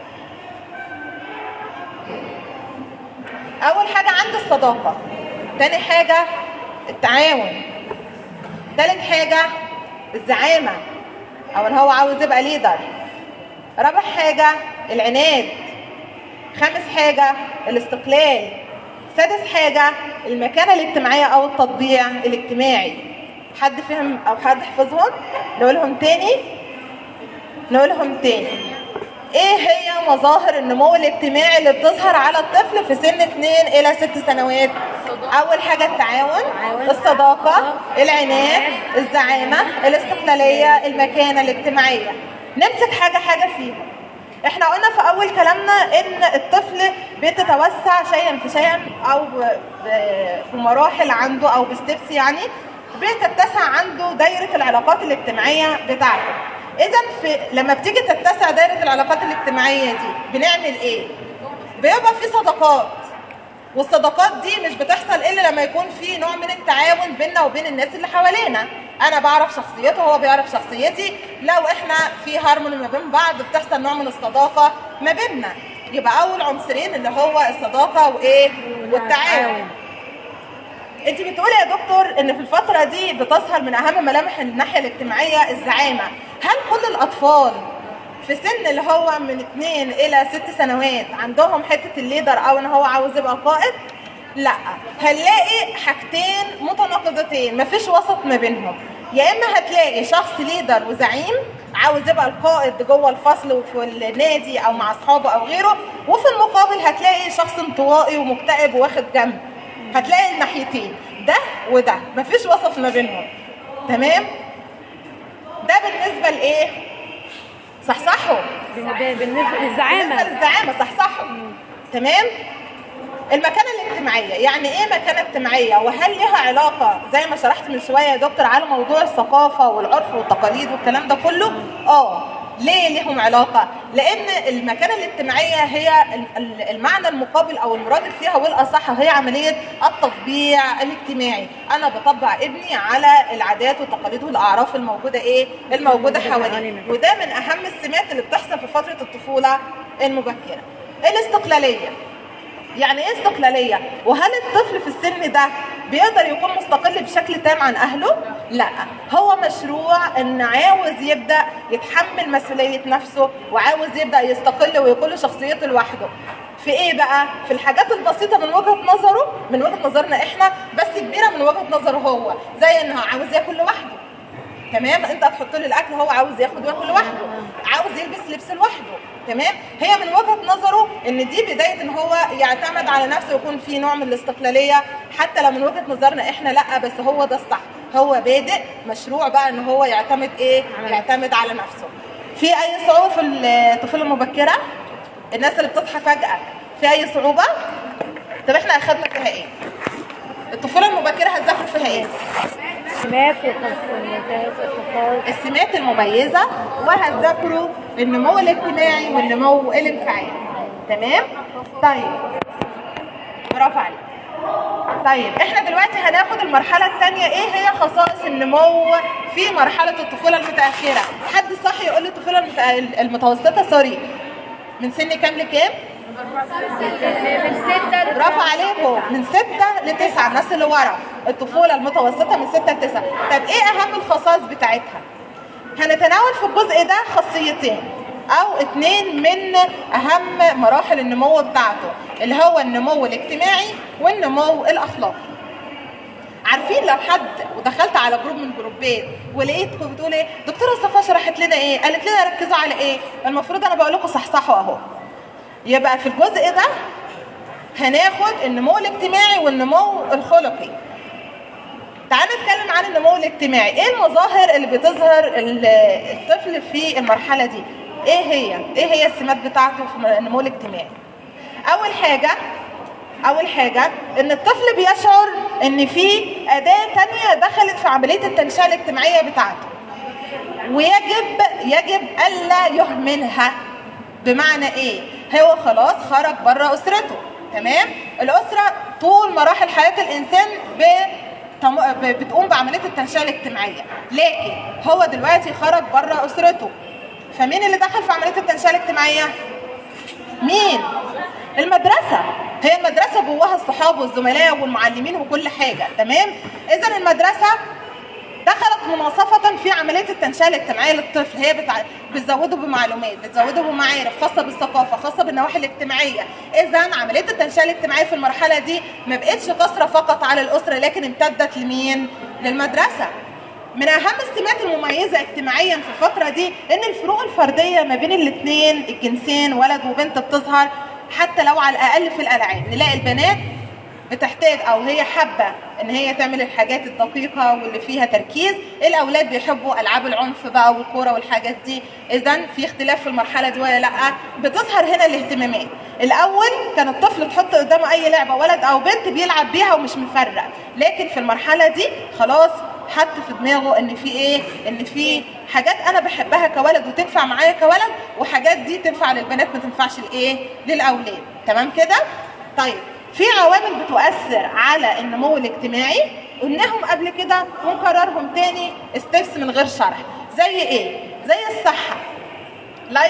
S1: أول حاجة عند الصداقة تاني حاجة التعاون تالت حاجة الزعامة أو إن هو عاوز يبقى ليدر رابع حاجة العناد خامس حاجة الاستقلال سادس حاجة المكانة الاجتماعية أو التطبيع الاجتماعي حد فهم أو حد حفظهم نقولهم تاني نقولهم تاني ايه هي مظاهر النمو الاجتماعي اللي بتظهر على الطفل في سن 2 الى 6 سنوات اول حاجه التعاون الصداقه العناد الزعامه الاستقلاليه المكانه الاجتماعيه نمسك حاجه حاجه فيهم احنا قلنا في اول كلامنا ان الطفل بتتوسع شيئا فشيئا او ب- ب- بمراحل عنده او بستبس يعني بتتسع عنده دايره العلاقات الاجتماعيه بتاعته اذا في لما بتيجي تتسع دايره العلاقات الاجتماعيه دي بنعمل ايه بيبقى في صداقات والصداقات دي مش بتحصل الا لما يكون في نوع من التعاون بيننا وبين الناس اللي حوالينا انا بعرف شخصيته وهو بيعرف شخصيتي لو احنا في هارموني ما بين بعض بتحصل نوع من الصداقه ما بيننا يبقى اول عنصرين اللي هو الصداقه وايه والتعاون انت بتقولي يا دكتور ان في الفتره دي بتظهر من اهم ملامح الناحيه الاجتماعيه الزعامه هل كل الاطفال في سن اللي هو من 2 الى 6 سنوات عندهم حته الليدر او ان هو عاوز يبقى قائد لا هنلاقي حاجتين متناقضتين مفيش وسط ما بينهم يا اما هتلاقي شخص ليدر وزعيم عاوز يبقى القائد جوه الفصل وفي النادي او مع اصحابه او غيره وفي المقابل هتلاقي شخص انطوائي ومكتئب واخد جنب هتلاقي الناحيتين ده وده مفيش وسط ما بينهم تمام ده بالنسبه لايه صحصحوا
S4: بالنسبه بالنسبه
S1: بالنسبه
S4: للزعامه
S1: للزعامه صحصحوا تمام المكانه الاجتماعيه يعني ايه مكانه اجتماعيه وهل لها علاقه زي ما شرحت من شويه يا دكتور على موضوع الثقافه والعرف والتقاليد والكلام ده كله اه ليه ليهم علاقه لان المكانه الاجتماعيه هي ال- ال- المعنى المقابل او المرادف فيها والاصح هي عمليه التطبيع الاجتماعي انا بطبع ابني على العادات والتقاليد والاعراف الموجوده ايه الموجوده حوالينا وده من اهم السمات اللي بتحصل في فتره الطفوله المبكره الاستقلاليه يعني ايه استقلاليه وهل الطفل في السن ده بيقدر يكون مستقل بشكل تام عن اهله لا هو مشروع ان عاوز يبدا يتحمل مسؤوليه نفسه وعاوز يبدا يستقل ويكون له شخصيته لوحده في ايه بقى في الحاجات البسيطه من وجهه نظره من وجهه نظرنا احنا بس كبيره من وجهه نظره هو زي انه عاوز ياكل لوحده تمام انت هتحط له الاكل هو عاوز ياخد وياكل لوحده عاوز يلبس لبس لوحده تمام هي من وجهه نظره ان دي بدايه ان هو يعتمد على نفسه ويكون في نوع من الاستقلاليه حتى لو من وجهه نظرنا احنا لا بس هو ده الصح هو بادئ مشروع بقى ان هو يعتمد ايه يعتمد على نفسه في اي صعوبه في الطفوله المبكره الناس اللي بتصحى فجاه في اي صعوبه طب احنا اخدنا فيها ايه الطفوله المبكره هتذاكروا فيها ايه
S4: سمات وخصائص
S1: السمات المميزة وهتذاكروا النمو الاجتماعي والنمو الانفعالي تمام؟ طيب برافو عليك طيب احنا دلوقتي هناخد المرحلة الثانية ايه هي خصائص النمو في مرحلة الطفولة المتأخرة حد صح يقول لي الطفولة المت- المتوسطة سوري من سن كام لكام؟
S3: من ستة
S1: برافو عليكم من ستة لتسعة الناس اللي ورا الطفولة المتوسطة من ستة لتسعة طب ايه اهم الخصائص بتاعتها هنتناول في الجزء ده خاصيتين او اتنين من اهم مراحل النمو بتاعته اللي هو النمو الاجتماعي والنمو الاخلاقي عارفين لو حد ودخلت على جروب من جروبات ولقيتكم بتقول ايه دكتوره صفا شرحت لنا ايه قالت لنا ركزوا على ايه المفروض انا بقول لكم صحصحوا اهو يبقى في الجزء ده هناخد النمو الاجتماعي والنمو الخلقي تعالى نتكلم عن النمو الاجتماعي ايه المظاهر اللي بتظهر ال- الطفل في المرحله دي ايه هي ايه هي السمات بتاعته في النمو الاجتماعي اول حاجه اول حاجه ان الطفل بيشعر ان في اداه تانية دخلت في عمليه التنشئه الاجتماعيه بتاعته ويجب يجب الا يهملها بمعنى ايه هو خلاص خرج بره اسرته تمام الاسره طول مراحل حياه الانسان بتم- ب- بتقوم بعمليه التنشئه الاجتماعيه لكن هو دلوقتي خرج بره اسرته فمين اللي دخل في عمليه التنشئه الاجتماعيه مين المدرسة هي المدرسة جواها الصحاب والزملاء والمعلمين وكل حاجة تمام إذا المدرسة دخلت مناصفة في عملية التنشئة الاجتماعية للطفل هي بتع... بتزوده بمعلومات بتزوده بمعارف خاصة بالثقافة خاصة بالنواحي الاجتماعية إذا عملية التنشئة الاجتماعية في المرحلة دي ما بقتش قاصرة فقط على الأسرة لكن امتدت لمين؟ للمدرسة من اهم السمات المميزه اجتماعيا في الفتره دي ان الفروق الفرديه ما بين الاثنين الجنسين ولد وبنت بتظهر حتى لو على الاقل في الالعاب نلاقي البنات بتحتاج او هي حابه ان هي تعمل الحاجات الدقيقه واللي فيها تركيز الاولاد بيحبوا العاب العنف بقى والكوره والحاجات دي اذا في اختلاف في المرحله دي ولا لا بتظهر هنا الاهتمامات الاول كان الطفل تحط قدامه اي لعبه ولد او بنت بيلعب بيها ومش مفرق لكن في المرحله دي خلاص حط في دماغه ان في ايه ان في حاجات انا بحبها كولد وتنفع معايا كولد وحاجات دي تنفع للبنات ما تنفعش لايه للاولاد تمام كده طيب في عوامل بتؤثر على النمو الاجتماعي قلناهم قبل كده ونكررهم تاني ستيبس من غير شرح زي ايه زي الصحه لايك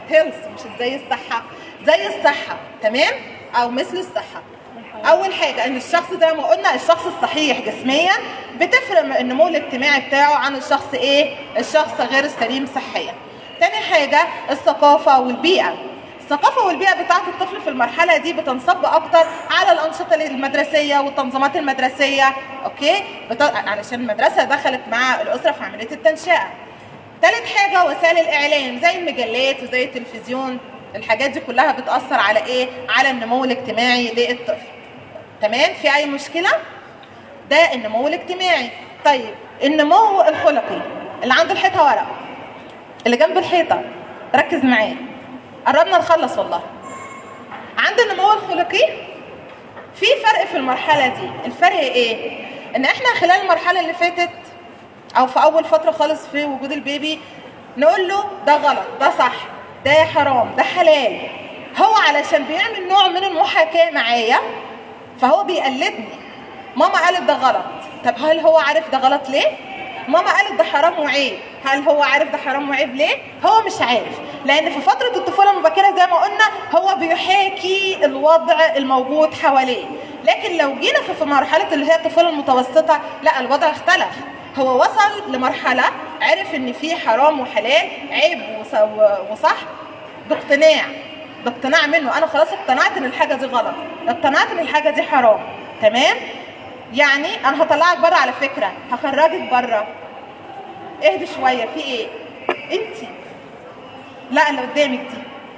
S1: هيلث مش زي الصحه زي الصحه تمام او مثل الصحه اول حاجه ان الشخص زي ما قلنا الشخص الصحيح جسميا بتفرق النمو الاجتماعي بتاعه عن الشخص ايه الشخص غير السليم صحيا تاني حاجه الثقافه والبيئه الثقافه والبيئه بتاعه الطفل في المرحله دي بتنصب اكتر على الانشطه المدرسيه والتنظيمات المدرسيه اوكي بت... علشان المدرسه دخلت مع الاسره في عمليه التنشئه تالت حاجه وسائل الاعلام زي المجلات وزي التلفزيون الحاجات دي كلها بتاثر على ايه على النمو الاجتماعي للطفل تمام في اي مشكله ده النمو الاجتماعي طيب النمو الخلقي اللي عند الحيطه ورا اللي جنب الحيطه ركز معايا قربنا نخلص والله عند النمو الخلقي في فرق في المرحله دي الفرق ايه ان احنا خلال المرحله اللي فاتت او في اول فتره خالص في وجود البيبي نقول له ده غلط ده صح ده حرام ده حلال هو علشان بيعمل نوع من المحاكاه معايا فهو بيقلدني ماما قالت ده غلط طب هل هو عارف ده غلط ليه ماما قالت ده حرام وعيب هل هو عارف ده حرام وعيب ليه هو مش عارف لان في فتره الطفوله المبكره زي ما قلنا هو بيحاكي الوضع الموجود حواليه لكن لو جينا في في مرحله اللي هي الطفوله المتوسطه لا الوضع اختلف هو وصل لمرحله عرف ان في حرام وحلال عيب وص- وصح باقتناع باقتناع منه انا خلاص اقتنعت ان الحاجه دي غلط اقتنعت ان الحاجه دي حرام تمام يعني انا هطلعك بره على فكره هخرجك بره اهدي شويه في ايه انت لا اللي قدامك دي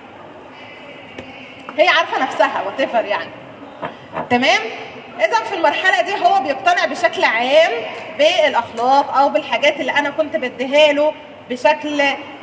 S1: هي عارفه نفسها وات يعني تمام اذا في المرحله دي هو بيقتنع بشكل عام بالاخلاق او بالحاجات اللي انا كنت بديها له بشكل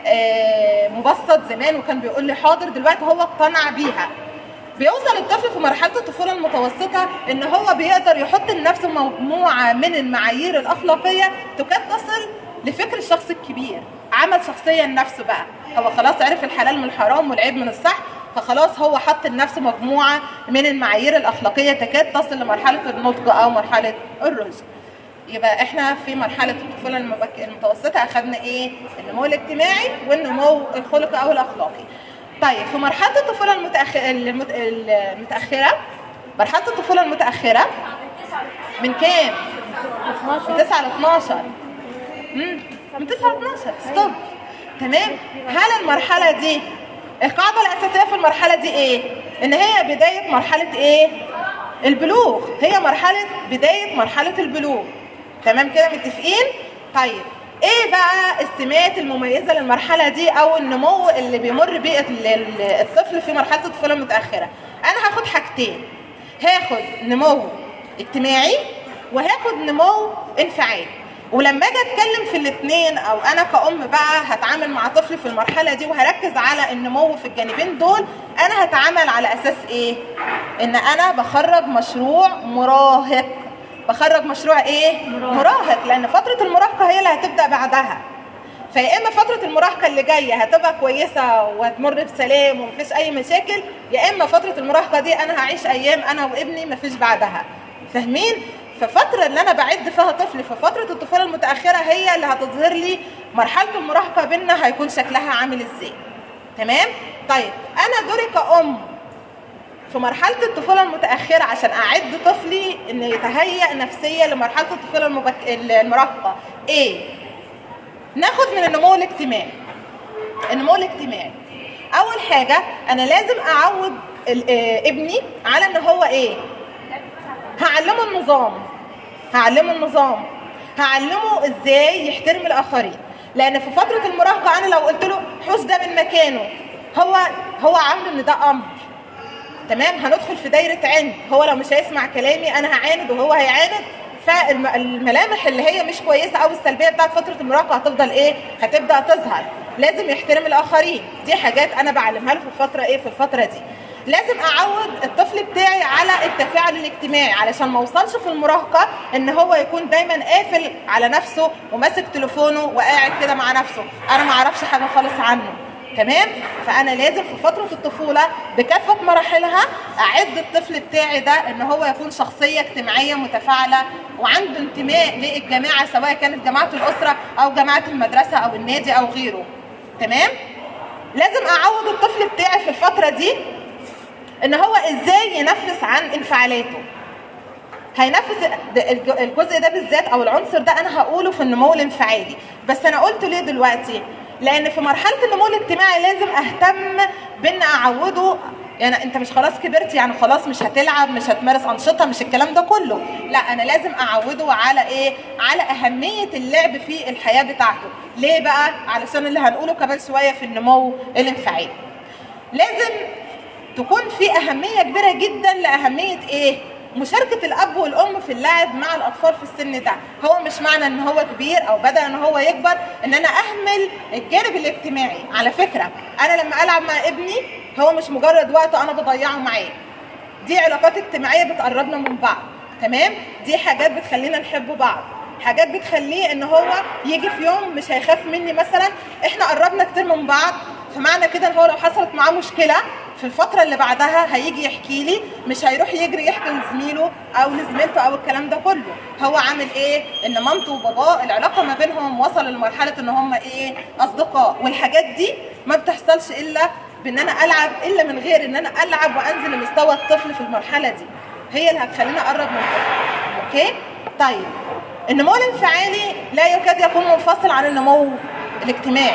S1: آه، مبسط زمان وكان بيقول لي حاضر دلوقتي هو اقتنع بيها بيوصل الطفل في مرحله الطفوله المتوسطه ان هو بيقدر يحط لنفسه مجموعه من المعايير الاخلاقيه تكاد تصل لفكر الشخص الكبير عمل شخصيه لنفسه بقى هو خلاص عرف الحلال من الحرام والعيب من الصح فخلاص هو حط لنفسه مجموعه من المعايير الاخلاقيه تكاد تصل لمرحله النضج او مرحله الرشد يبقى احنا في مرحله الطفوله المبك- المتوسطه اخذنا ايه النمو الاجتماعي والنمو الخلقي او الاخلاقي طيب في مرحله الطفوله المتأخ... المت... المتاخره مرحله الطفوله المتاخره من كام من 9 ل 12 مم. من 9 ل 12 ستوب تمام هل المرحله دي القاعده الاساسيه في المرحله دي ايه ان هي بدايه مرحله ايه البلوغ هي مرحله بدايه مرحله البلوغ تمام كده متفقين طيب ايه بقى السمات المميزه للمرحله دي او النمو اللي بيمر بيه ال- ال- الطفل في مرحله الطفوله المتاخره انا هاخد حاجتين هاخد نمو اجتماعي وهاخد نمو انفعالي ولما اجي اتكلم في الاثنين او انا كأم بقى هتعامل مع طفلي في المرحله دي وهركز على النمو في الجانبين دول انا هتعامل على اساس ايه ان انا بخرج مشروع مراهق بخرج مشروع ايه مراهق لان فتره المراهقه هي اللي هتبدا بعدها فيا اما فتره المراهقه اللي جايه هتبقى كويسه وهتمر بسلام ومفيش اي مشاكل يا اما فتره المراهقه دي انا هعيش ايام انا وابني مفيش بعدها فاهمين ففترة اللي انا بعد فيها طفل في فترة الطفولة المتأخرة هي اللي هتظهر لي مرحلة المراهقة بينا هيكون شكلها عامل ازاي تمام طيب انا دوري كأم في مرحلة الطفولة المتأخرة عشان أعد طفلي إنه يتهيأ نفسيا لمرحلة الطفولة المبك... المراهقة إيه؟ ناخد من النمو الاجتماعي النمو الاجتماعي أول حاجة أنا لازم أعود ال- آه، ابني على إن هو إيه؟ هعلمه النظام هعلمه النظام هعلمه ازاي يحترم الاخرين لان في فتره المراهقه انا لو قلت له حوش ده من مكانه هو هو عامل ان ده امر تمام هندخل في دايره عند هو لو مش هيسمع كلامي انا هعاند وهو هيعاند فالملامح اللي هي مش كويسه او السلبيه بتاعت فتره المراهقه هتفضل ايه هتبدا تظهر لازم يحترم الاخرين دي حاجات انا بعلمها له في الفتره ايه في الفتره دي لازم اعود الطفل بتاعي على التفاعل الاجتماعي علشان ما اوصلش في المراهقه ان هو يكون دايما قافل على نفسه وماسك تليفونه وقاعد كده مع نفسه انا ما اعرفش حاجه خالص عنه تمام فانا لازم في فتره الطفوله بكافه مراحلها اعد الطفل بتاعي ده ان هو يكون شخصيه اجتماعيه متفاعله وعنده انتماء للجماعه سواء كانت جماعه الاسره او جماعه المدرسه او النادي او غيره تمام لازم اعود الطفل بتاعي في الفتره دي ان هو ازاي ينفس عن انفعالاته هينفس ده- الج- الجزء ده بالذات او العنصر ده انا هقوله في النمو الانفعالي بس انا قلته ليه دلوقتي لان في مرحله النمو الاجتماعي لازم اهتم بان اعوده يعني انت مش خلاص كبرت يعني خلاص مش هتلعب مش هتمارس انشطه مش الكلام ده كله لا انا لازم اعوده على ايه على اهميه اللعب في الحياه بتاعته ليه بقى علشان اللي هنقوله كمان شويه في النمو الانفعالي لازم تكون في أهمية كبيرة جدا لأهمية إيه؟ مشاركة الأب والأم في اللعب مع الأطفال في السن ده، هو مش معنى إن هو كبير أو بدأ إن هو يكبر إن أنا أهمل الجانب الاجتماعي، على فكرة أنا لما ألعب مع ابني هو مش مجرد وقت أنا بضيعه معاه. دي علاقات اجتماعية بتقربنا من بعض، تمام؟ دي حاجات بتخلينا نحب بعض. حاجات بتخليه ان هو يجي في يوم مش هيخاف مني مثلا احنا قربنا كتير من بعض فمعنى كده ان هو لو حصلت معاه مشكله في الفتره اللي بعدها هيجي يحكي لي مش هيروح يجري يحكي لزميله او لزميلته او الكلام ده كله هو عامل ايه ان مامته وباباه العلاقه ما بينهم وصل لمرحله ان هم ايه اصدقاء والحاجات دي ما بتحصلش الا بان انا العب الا من غير ان انا العب وانزل لمستوى الطفل في المرحله دي هي اللي هتخليني اقرب من الطفل اوكي طيب النمو الانفعالي لا يكاد يكون منفصل عن النمو الاجتماعي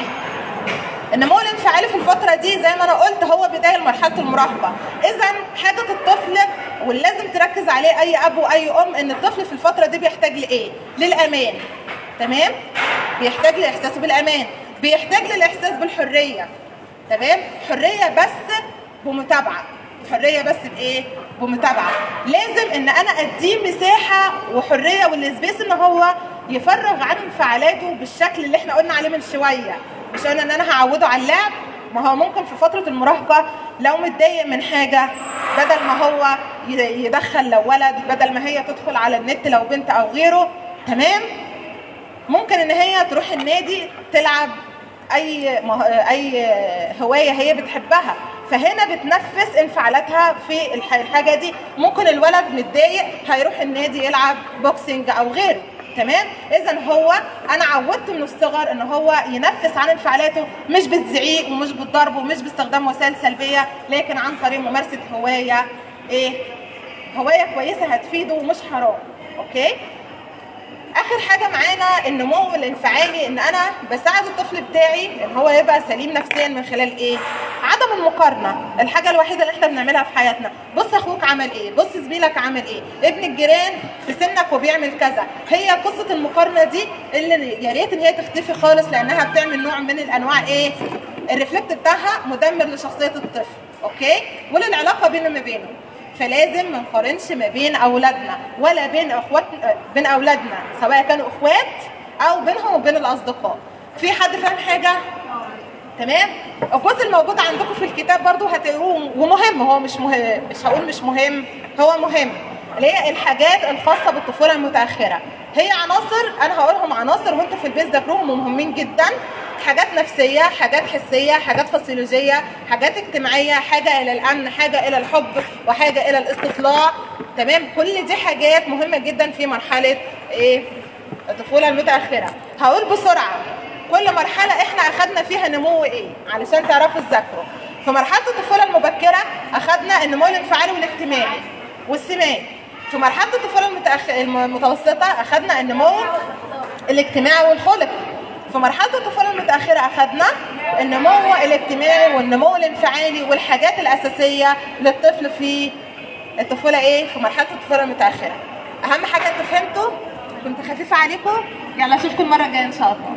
S1: النمو الانفعالي في الفترة دي زي ما انا قلت هو بداية مرحلة المراهقة اذا حاجة الطفل واللي لازم تركز عليه اي اب واي ام ان الطفل في الفترة دي بيحتاج لايه للامان تمام بيحتاج لاحساسه بالامان بيحتاج للاحساس بالحرية تمام حرية بس بمتابعة حرية بس بايه بمتابعة لازم ان انا اديه مساحة وحرية والسبيس ان هو يفرغ عن انفعالاته بالشكل اللي احنا قلنا عليه من شوية مش قلنا ان انا هعوده على اللعب ما هو ممكن في فترة المراهقة لو متضايق من حاجة بدل ما هو ي- يدخل لو ولد بدل ما هي تدخل على النت لو بنت او غيره تمام ممكن ان هي تروح النادي تلعب اي مه- اي هوايه هي بتحبها فهنا بتنفس انفعالاتها في الح- الحاجه دي ممكن الولد متضايق هيروح النادي يلعب بوكسنج او غيره تمام اذا هو انا عودته من الصغر ان هو ينفس عن انفعالاته مش بالزعيق ومش بالضرب ومش باستخدام وسائل سلبيه لكن عن طريق ممارسه هوايه ايه هوايه كويسه هتفيده ومش حرام اوكي اخر حاجه معانا النمو الانفعالي ان انا بساعد الطفل بتاعي ان هو يبقى سليم نفسيا من خلال ايه عدم المقارنه الحاجه الوحيده اللي احنا بنعملها في حياتنا بص اخوك عمل ايه بص زميلك عمل ايه ابن الجيران في سنك وبيعمل كذا هي قصه المقارنه دي اللي يا ريت ان هي تختفي خالص لانها بتعمل نوع من الانواع ايه الريفلكت بتاعها مدمر لشخصيه الطفل اوكي وللعلاقه بينه وما بينه فلازم ما نقارنش ما بين اولادنا ولا بين اخوات بين اولادنا سواء كانوا اخوات او بينهم وبين الاصدقاء في حد فاهم حاجه تمام الجزء الموجود عندكم في الكتاب برضو هتقروه ومهم هو مش مهم مش هقول مش مهم هو مهم اللي هي الحاجات الخاصه بالطفوله المتاخره هي عناصر انا هقولهم عناصر وانتوا في البيت ذاكروهم ومهمين جدا حاجات نفسيه حاجات حسيه حاجات فسيولوجيه حاجات اجتماعيه حاجه الى الامن حاجه الى الحب وحاجه الى الاستطلاع تمام كل دي حاجات مهمه جدا في مرحله ايه الطفوله المتاخره هقول بسرعه كل مرحله احنا اخدنا فيها نمو ايه علشان تعرفوا تذاكروا في مرحله الطفوله المبكره اخدنا النمو الانفعالي والاجتماعي والسمات في مرحله الطفوله المتأخ... المتوسطه اخدنا النمو الاجتماعي والخلقي في مرحله الطفوله المتاخره اخدنا النمو الاجتماعي والنمو الانفعالي والحاجات الاساسيه للطفل في الطفوله ايه في مرحله الطفوله المتاخره اهم حاجه انتوا فهمتوا كنت خفيفه عليكم يلا اشوفكم المره الجايه ان شاء الله